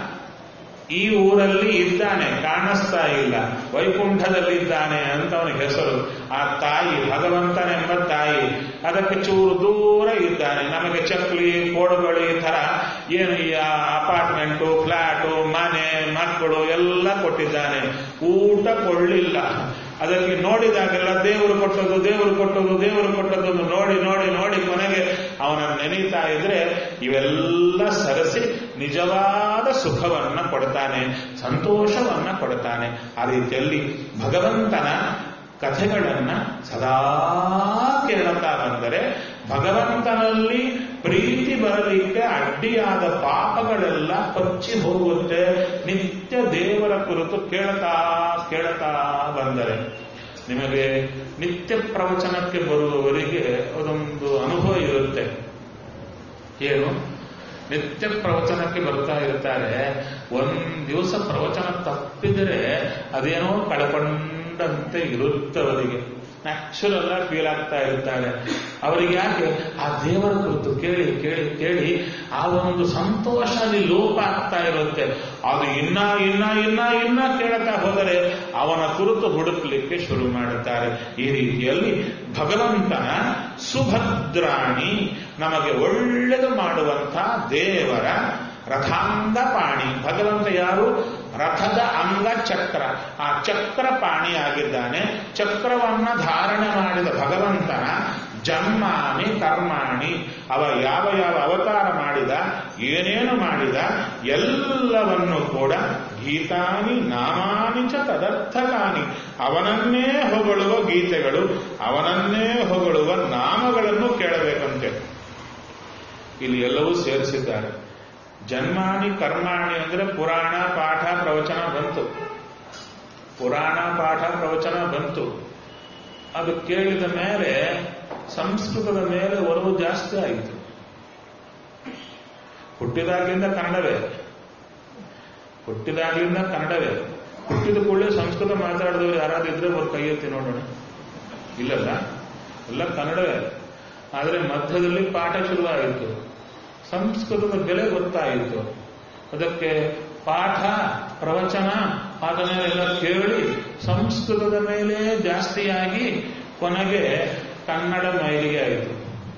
ಈ ಊರಲ್ಲಿ ಇದ್ದಾನೆ ಕಾಣಿಸ್ತಾ ಇಲ್ಲ ವೈಕುಂಠದಲ್ಲಿದ್ದಾನೆ ಅಂತ ಅವನಿಗೆ ಹೆಸರು ಆ ತಾಯಿ ಭಗವಂತನೆಂಬ ತಾಯಿ ಅದಕ್ಕೆ ಚೂರು ದೂರ ಇದ್ದಾನೆ ನಮಗೆ ಚಕ್ಲಿ ಕೋಡುಗಳು ಈ ತರ ಏನು ಈ ಅಪಾರ್ಟ್ಮೆಂಟು ಫ್ಲಾಟು ಮನೆ ಮಕ್ಕಳು ಎಲ್ಲ ಕೊಟ್ಟಿದ್ದಾನೆ ಊಟ ಕೊಳ್ಳಿಲ್ಲ ಅದಕ್ಕೆ ನೋಡಿದಾಗೆಲ್ಲ ದೇವರು ಕೊಟ್ಟದ್ದು ದೇವರು ಕೊಟ್ಟದ್ದು ದೇವರು ಕೊಟ್ಟದ್ದು ನೋಡಿ ನೋಡಿ ನೋಡಿ ಕೊನೆಗೆ ಅವನನ್ನು ನೆನೀತಾ ಇದ್ರೆ ಇವೆಲ್ಲ ಸರಸಿ ನಿಜವಾದ ಸುಖವನ್ನ ಕೊಡ್ತಾನೆ ಸಂತೋಷವನ್ನ ಕೊಡ್ತಾನೆ ಆ ರೀತಿಯಲ್ಲಿ ಭಗವಂತನ ಕಥೆಗಳನ್ನ ಸದಾ ಕೇಳುತ್ತಾ ಬಂದರೆ ಭಗವಂತನಲ್ಲಿ ಪ್ರೀತಿ ಬರಲಿಕ್ಕೆ ಅಡ್ಡಿಯಾದ ಪಾಪಗಳೆಲ್ಲ ಕೊಚ್ಚಿ ಹೋಗುತ್ತೆ ನಿತ್ಯ ದೇವರ ಕುರಿತು ಕೇಳ್ತಾ ಕೇಳ್ತಾ ಬಂದರೆ ನಿಮಗೆ ನಿತ್ಯ ಪ್ರವಚನಕ್ಕೆ ಬರುವವರಿಗೆ ಅದೊಂದು ಅನುಭವ ಇರುತ್ತೆ ಏನು ನಿತ್ಯ ಪ್ರವಚನಕ್ಕೆ ಬರ್ತಾ ಇರ್ತಾರೆ ಒಂದ್ ದಿವಸ ಪ್ರವಚನ ತಪ್ಪಿದರೆ ಅದೇನೋ ಕಳ್ಕೊಂಡಂತೆ ಇರುತ್ತೆ ಅವರಿಗೆ ನ್ಯಾಚುರಲ್ ಆಗಿ ಫೀಲ್ ಆಗ್ತಾ ಇರ್ತಾರೆ ಅವರಿಗೆ ಯಾಕೆ ಆ ದೇವರ ಕುರಿತು ಕೇಳಿ ಕೇಳಿ ಕೇಳಿ ಆ ಒಂದು ಸಂತೋಷ ಅಲ್ಲಿ ಲೋಪ ಆಗ್ತಾ ಇರುತ್ತೆ ಅದು ಇನ್ನ ಇನ್ನ ಇನ್ನ ಇನ್ನ ಕೇಳ್ತಾ ಹೋದರೆ ಅವನ ಕುರಿತು ಹುಡುಕ್ಲಿಕ್ಕೆ ಶುರು ಮಾಡುತ್ತಾರೆ ಈ ರೀತಿಯಲ್ಲಿ ಭಗವಂತನ ಸುಭದ್ರಾಣಿ ನಮಗೆ ಒಳ್ಳೆಯದು ಮಾಡುವಂಥ ದೇವರ ರಥಾಂಗ ಪಾಣಿ ಭಗವಂತ ಯಾರು ರಥದ ಅಂಗ ಚಕ್ರ ಆ ಚಕ್ರ ಪಾಣಿಯಾಗಿದ್ದಾನೆ ಚಕ್ರವನ್ನ ಧಾರಣೆ ಮಾಡಿದ ಭಗವಂತನ ಜನ್ಮಾನಿ ಕರ್ಮಾಣಿ ಅವ ಯಾವ ಯಾವ ಅವತಾರ ಮಾಡಿದ ಏನೇನು ಮಾಡಿದ ಎಲ್ಲವನ್ನು ಕೂಡ ಗೀತಾನಿ ನಾಮಾನಿ ಚ ತದರ್ಥಕಾನಿ ಅವನನ್ನೇ ಹೊಗಳುವ ಗೀತೆಗಳು ಅವನನ್ನೇ ಹೊಗಳುವ ನಾಮಗಳನ್ನು ಕೇಳಬೇಕಂತೆ ಇಲ್ಲಿ ಎಲ್ಲವೂ ಸೇರಿಸಿದ್ದಾರೆ ಜನ್ಮಾನಿ ಕರ್ಮಾಣಿ ಅಂದ್ರೆ ಪುರಾಣ ಪಾಠ ಪ್ರವಚನ ಬಂತು ಪುರಾಣ ಪಾಠ ಪ್ರವಚನ ಬಂತು ಅದು ಕೇಳಿದ ಮೇಲೆ ಸಂಸ್ಕೃತದ ಮೇಲೆ ಒಲವು ಜಾಸ್ತಿ ಆಯಿತು ಹುಟ್ಟಿದಾಗ್ಲಿಂದ ಕನ್ನಡವೇ ಹುಟ್ಟಿದಾಗ್ಲಿಂದ ಕನ್ನಡವೇ ಹುಟ್ಟಿದ ಕೂಡಲೇ ಸಂಸ್ಕೃತ ಮಾತಾಡಿದವರು ಯಾರಾದ್ರೂ ಇದ್ರೆ ಅವ್ರ ಕೈ ಎತ್ತಿ ನೋಡೋಣ ಇಲ್ಲಲ್ಲ ಎಲ್ಲ ಕನ್ನಡವೇ ಆದರೆ ಮಧ್ಯದಲ್ಲಿ ಪಾಠ ಶುರುವಾಯಿತು ಸಂಸ್ಕೃತದ ಬೆಲೆ ಗೊತ್ತಾಯಿತು ಅದಕ್ಕೆ ಪಾಠ ಪ್ರವಚನ ಅದನ್ನೆಲ್ಲ ಕೇಳಿ ಸಂಸ್ಕೃತದ ಮೇಲೆ ಜಾಸ್ತಿಯಾಗಿ ಕೊನೆಗೆ ಕನ್ನಡ ಮೈಲಿಗೆ ಆಯಿತು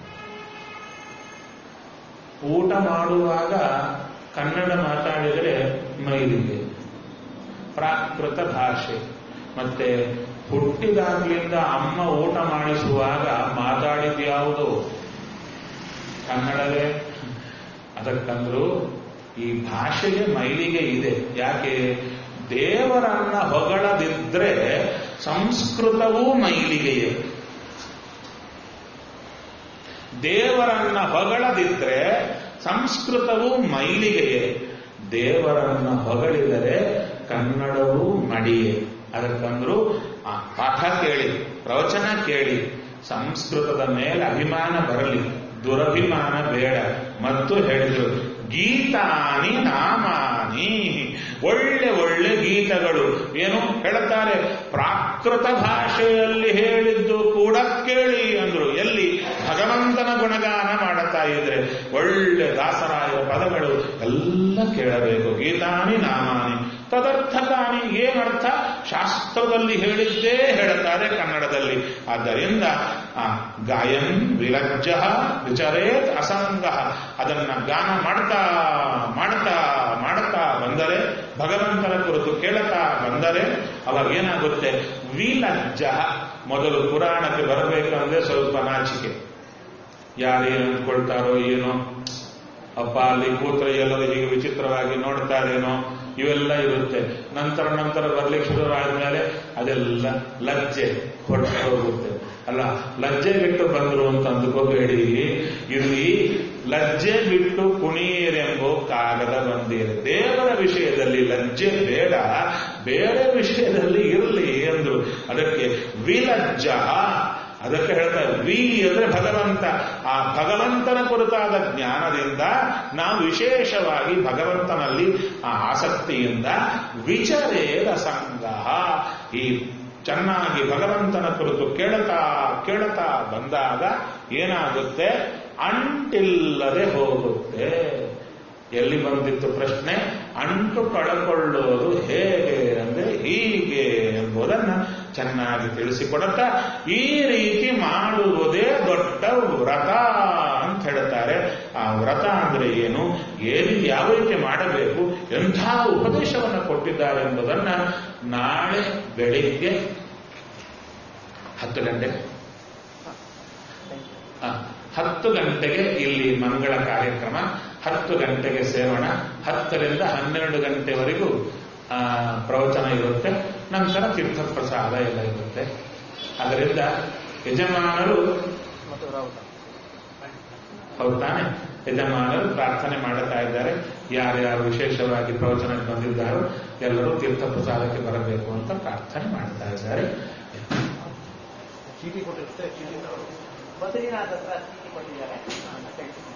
ಊಟ ಮಾಡುವಾಗ ಕನ್ನಡ ಮಾತಾಡಿದರೆ ಮೈಲಿಗೆ ಪ್ರಾಕೃತ ಭಾಷೆ ಮತ್ತೆ ಹುಟ್ಟಿದಾಗ್ಲಿಂದ ಅಮ್ಮ ಊಟ ಮಾಡಿಸುವಾಗ ಮಾತಾಡಿದ್ಯಾವುದು ಕನ್ನಡವೇ ಅದಕ್ಕಂದ್ರು ಈ ಭಾಷೆಗೆ ಮೈಲಿಗೆ ಇದೆ ಯಾಕೆ ದೇವರನ್ನ ಹೊಗಳದಿದ್ರೆ ಸಂಸ್ಕೃತವೂ ಮೈಲಿಗೆಯೇ ದೇವರನ್ನ ಹೊಗಳದಿದ್ರೆ ಸಂಸ್ಕೃತವೂ ಮೈಲಿಗೆಯೇ ದೇವರನ್ನ ಹೊಗಳಿದರೆ ಕನ್ನಡವೂ ಮಡಿಯೇ ಅದಕ್ಕಂದ್ರು ಆ ಪಾಠ ಕೇಳಿ ಪ್ರವಚನ ಕೇಳಿ ಸಂಸ್ಕೃತದ ಮೇಲೆ ಅಭಿಮಾನ ಬರಲಿ ದುರಭಿಮಾನ ಬೇಡ ಮತ್ತು ಹೇಳಿದ್ರು ಗೀತಾನಿ ನಾಮಾನಿ ಒಳ್ಳೆ ಒಳ್ಳೆ ಗೀತಗಳು ಏನು ಹೇಳ್ತಾರೆ ಪ್ರಾಕೃತ ಭಾಷೆಯಲ್ಲಿ ಹೇಳಿದ್ದು ಕೂಡ ಕೇಳಿ ಅಂದ್ರು ಎಲ್ಲಿ ಭಗವಂತನ ಗುಣಗಾನ ಮಾಡುತ್ತಾ ಇದ್ರೆ ಒಳ್ಳೆ ದಾಸರಾಯ ಪದಗಳು ಎಲ್ಲ ಕೇಳಬೇಕು ಗೀತಾನಿ ನಾಮಾನಿ ತದರ್ಥಕಾನಿ ಏನರ್ಥ ಶಾಸ್ತ್ರದಲ್ಲಿ ಹೇಳಿದ್ದೇ ಹೇಳುತ್ತಾರೆ ಕನ್ನಡದಲ್ಲಿ ಆದ್ದರಿಂದ ಆ ಗಾಯನ್ ವಿಲಜ್ಜ ವಿಚರೇತ್ ಅಸಂಗ ಅದನ್ನ ಗಾನ ಮಾಡ್ತಾ ಮಾಡ್ತಾ ಮಾಡ್ತಾ ಬಂದರೆ ಭಗವಂತನ ಕುರಿತು ಕೇಳುತ್ತಾ ಬಂದರೆ ಅವಾಗ ಏನಾಗುತ್ತೆ ವಿಲಜ್ಜ ಮೊದಲು ಪುರಾಣಕ್ಕೆ ಬರಬೇಕಂದ್ರೆ ಸ್ವಲ್ಪ ನಾಚಿಕೆ ಯಾರೇನು ಅಂದ್ಕೊಳ್ತಾರೋ ಏನೋ ಅಪ್ಪ ಅಲ್ಲಿ ಕೂತ್ರೆ ಎಲ್ಲರೂ ಹೀಗೆ ವಿಚಿತ್ರವಾಗಿ ನೋಡ್ತಾರೇನೋ ಇವೆಲ್ಲ ಇರುತ್ತೆ ನಂತರ ನಂತರ ಬರ್ಲಿಕ್ಕೆ ಶುರು ಆದ್ಮೇಲೆ ಅದೆಲ್ಲ ಲಜ್ಜೆ ಹೊರಟು ಹೋಗುತ್ತೆ ಅಲ್ಲ ಲಜ್ಜೆ ಬಿಟ್ಟು ಬಂದ್ರು ಅಂತ ಅಂದ್ಕೋಬೇಡಿ ಇಲ್ಲಿ ಲಜ್ಜೆ ಬಿಟ್ಟು ಕುಣೀರೆಂಬೋ ಕಾಗದ ಬಂದಿದೆ ದೇವರ ವಿಷಯದಲ್ಲಿ ಲಜ್ಜೆ ಬೇಡ ಬೇರೆ ವಿಷಯದಲ್ಲಿ ಇರಲಿ ಎಂದ್ರು ಅದಕ್ಕೆ ವಿಲಜ್ಜ ಅದಕ್ಕೆ ಹೇಳ್ತಾರೆ ವಿ ಅಂದ್ರೆ ಭಗವಂತ ಆ ಭಗವಂತನ ಕುರಿತಾದ ಜ್ಞಾನದಿಂದ ನಾವು ವಿಶೇಷವಾಗಿ ಭಗವಂತನಲ್ಲಿ ಆ ಆಸಕ್ತಿಯಿಂದ ವಿಚರೇದ ಸಂಘ ಈ ಚೆನ್ನಾಗಿ ಭಗವಂತನ ಕುರಿತು ಕೇಳುತ್ತಾ ಕೇಳುತ್ತಾ ಬಂದಾಗ ಏನಾಗುತ್ತೆ ಅಂಟಿಲ್ಲದೆ ಹೋಗುತ್ತೆ ಎಲ್ಲಿ ಬಂದಿತ್ತು ಪ್ರಶ್ನೆ ಅಂಟು ಕಳಕೊಳ್ಳೋದು ಹೇಗೆ ಅಂದ್ರೆ ಹೀಗೆ ಎಂಬುದನ್ನ ಚೆನ್ನಾಗಿ ತಿಳಿಸಿಕೊಡುತ್ತಾ ಈ ರೀತಿ ಮಾಡುವುದೇ ದೊಡ್ಡ ವ್ರತ ಅಂತ ಹೇಳ್ತಾರೆ ಆ ವ್ರತ ಅಂದ್ರೆ ಏನು ಏನು ಯಾವ ರೀತಿ ಮಾಡಬೇಕು ಎಂಥ ಉಪದೇಶವನ್ನು ಕೊಟ್ಟಿದ್ದಾರೆ ಎಂಬುದನ್ನ ನಾಳೆ ಬೆಳಿಗ್ಗೆ ಹತ್ತು ಗಂಟೆ ಆ, ಹತ್ತು ಗಂಟೆಗೆ ಇಲ್ಲಿ ಮಂಗಳ ಕಾರ್ಯಕ್ರಮ ಹತ್ತು ಗಂಟೆಗೆ ಸೇರೋಣ ಹತ್ತರಿಂದ ಹನ್ನೆರಡು ಗಂಟೆವರೆಗೂ ಆ, ಪ್ರವಚನ ಇರುತ್ತೆ ನಂತರ ತೀರ್ಥ ಪ್ರಸಾದ ಎಲ್ಲ ಇರುತ್ತೆ ಅದರಿಂದ ಯಜಮಾನರು ಮತ್ತು ರಾಹುಲ್ ಹೌದು ತಾನೆ ಯಜಮಾನರು ಪ್ರಾರ್ಥನೆ ಮಾಡುತ್ತಾ ಇದ್ದಾರೆ ಯಾರ್ಯಾರು ವಿಶೇಷವಾಗಿ ಪ್ರವಚನಕ್ಕೆ ಬಂದಿದ್ದಾರೋ ಎಲ್ಲರೂ ತೀರ್ಥ ಪ್ರಸಾದಕ್ಕೆ ಬರಬೇಕು ಅಂತ ಪ್ರಾರ್ಥನೆ ಮಾಡ್ತಾ ಇದ್ದಾರೆ ಚೀಟಿ ಕೊಟ್ಟಿರುತ್ತೆ ಚೀಟಿ ಬದ್ರಿನಾಥ್ ಹತ್ರ ಚೀಟಿ ಕೊಟ್ಟಿದ್ದಾರೆ ಮತ್ತೆ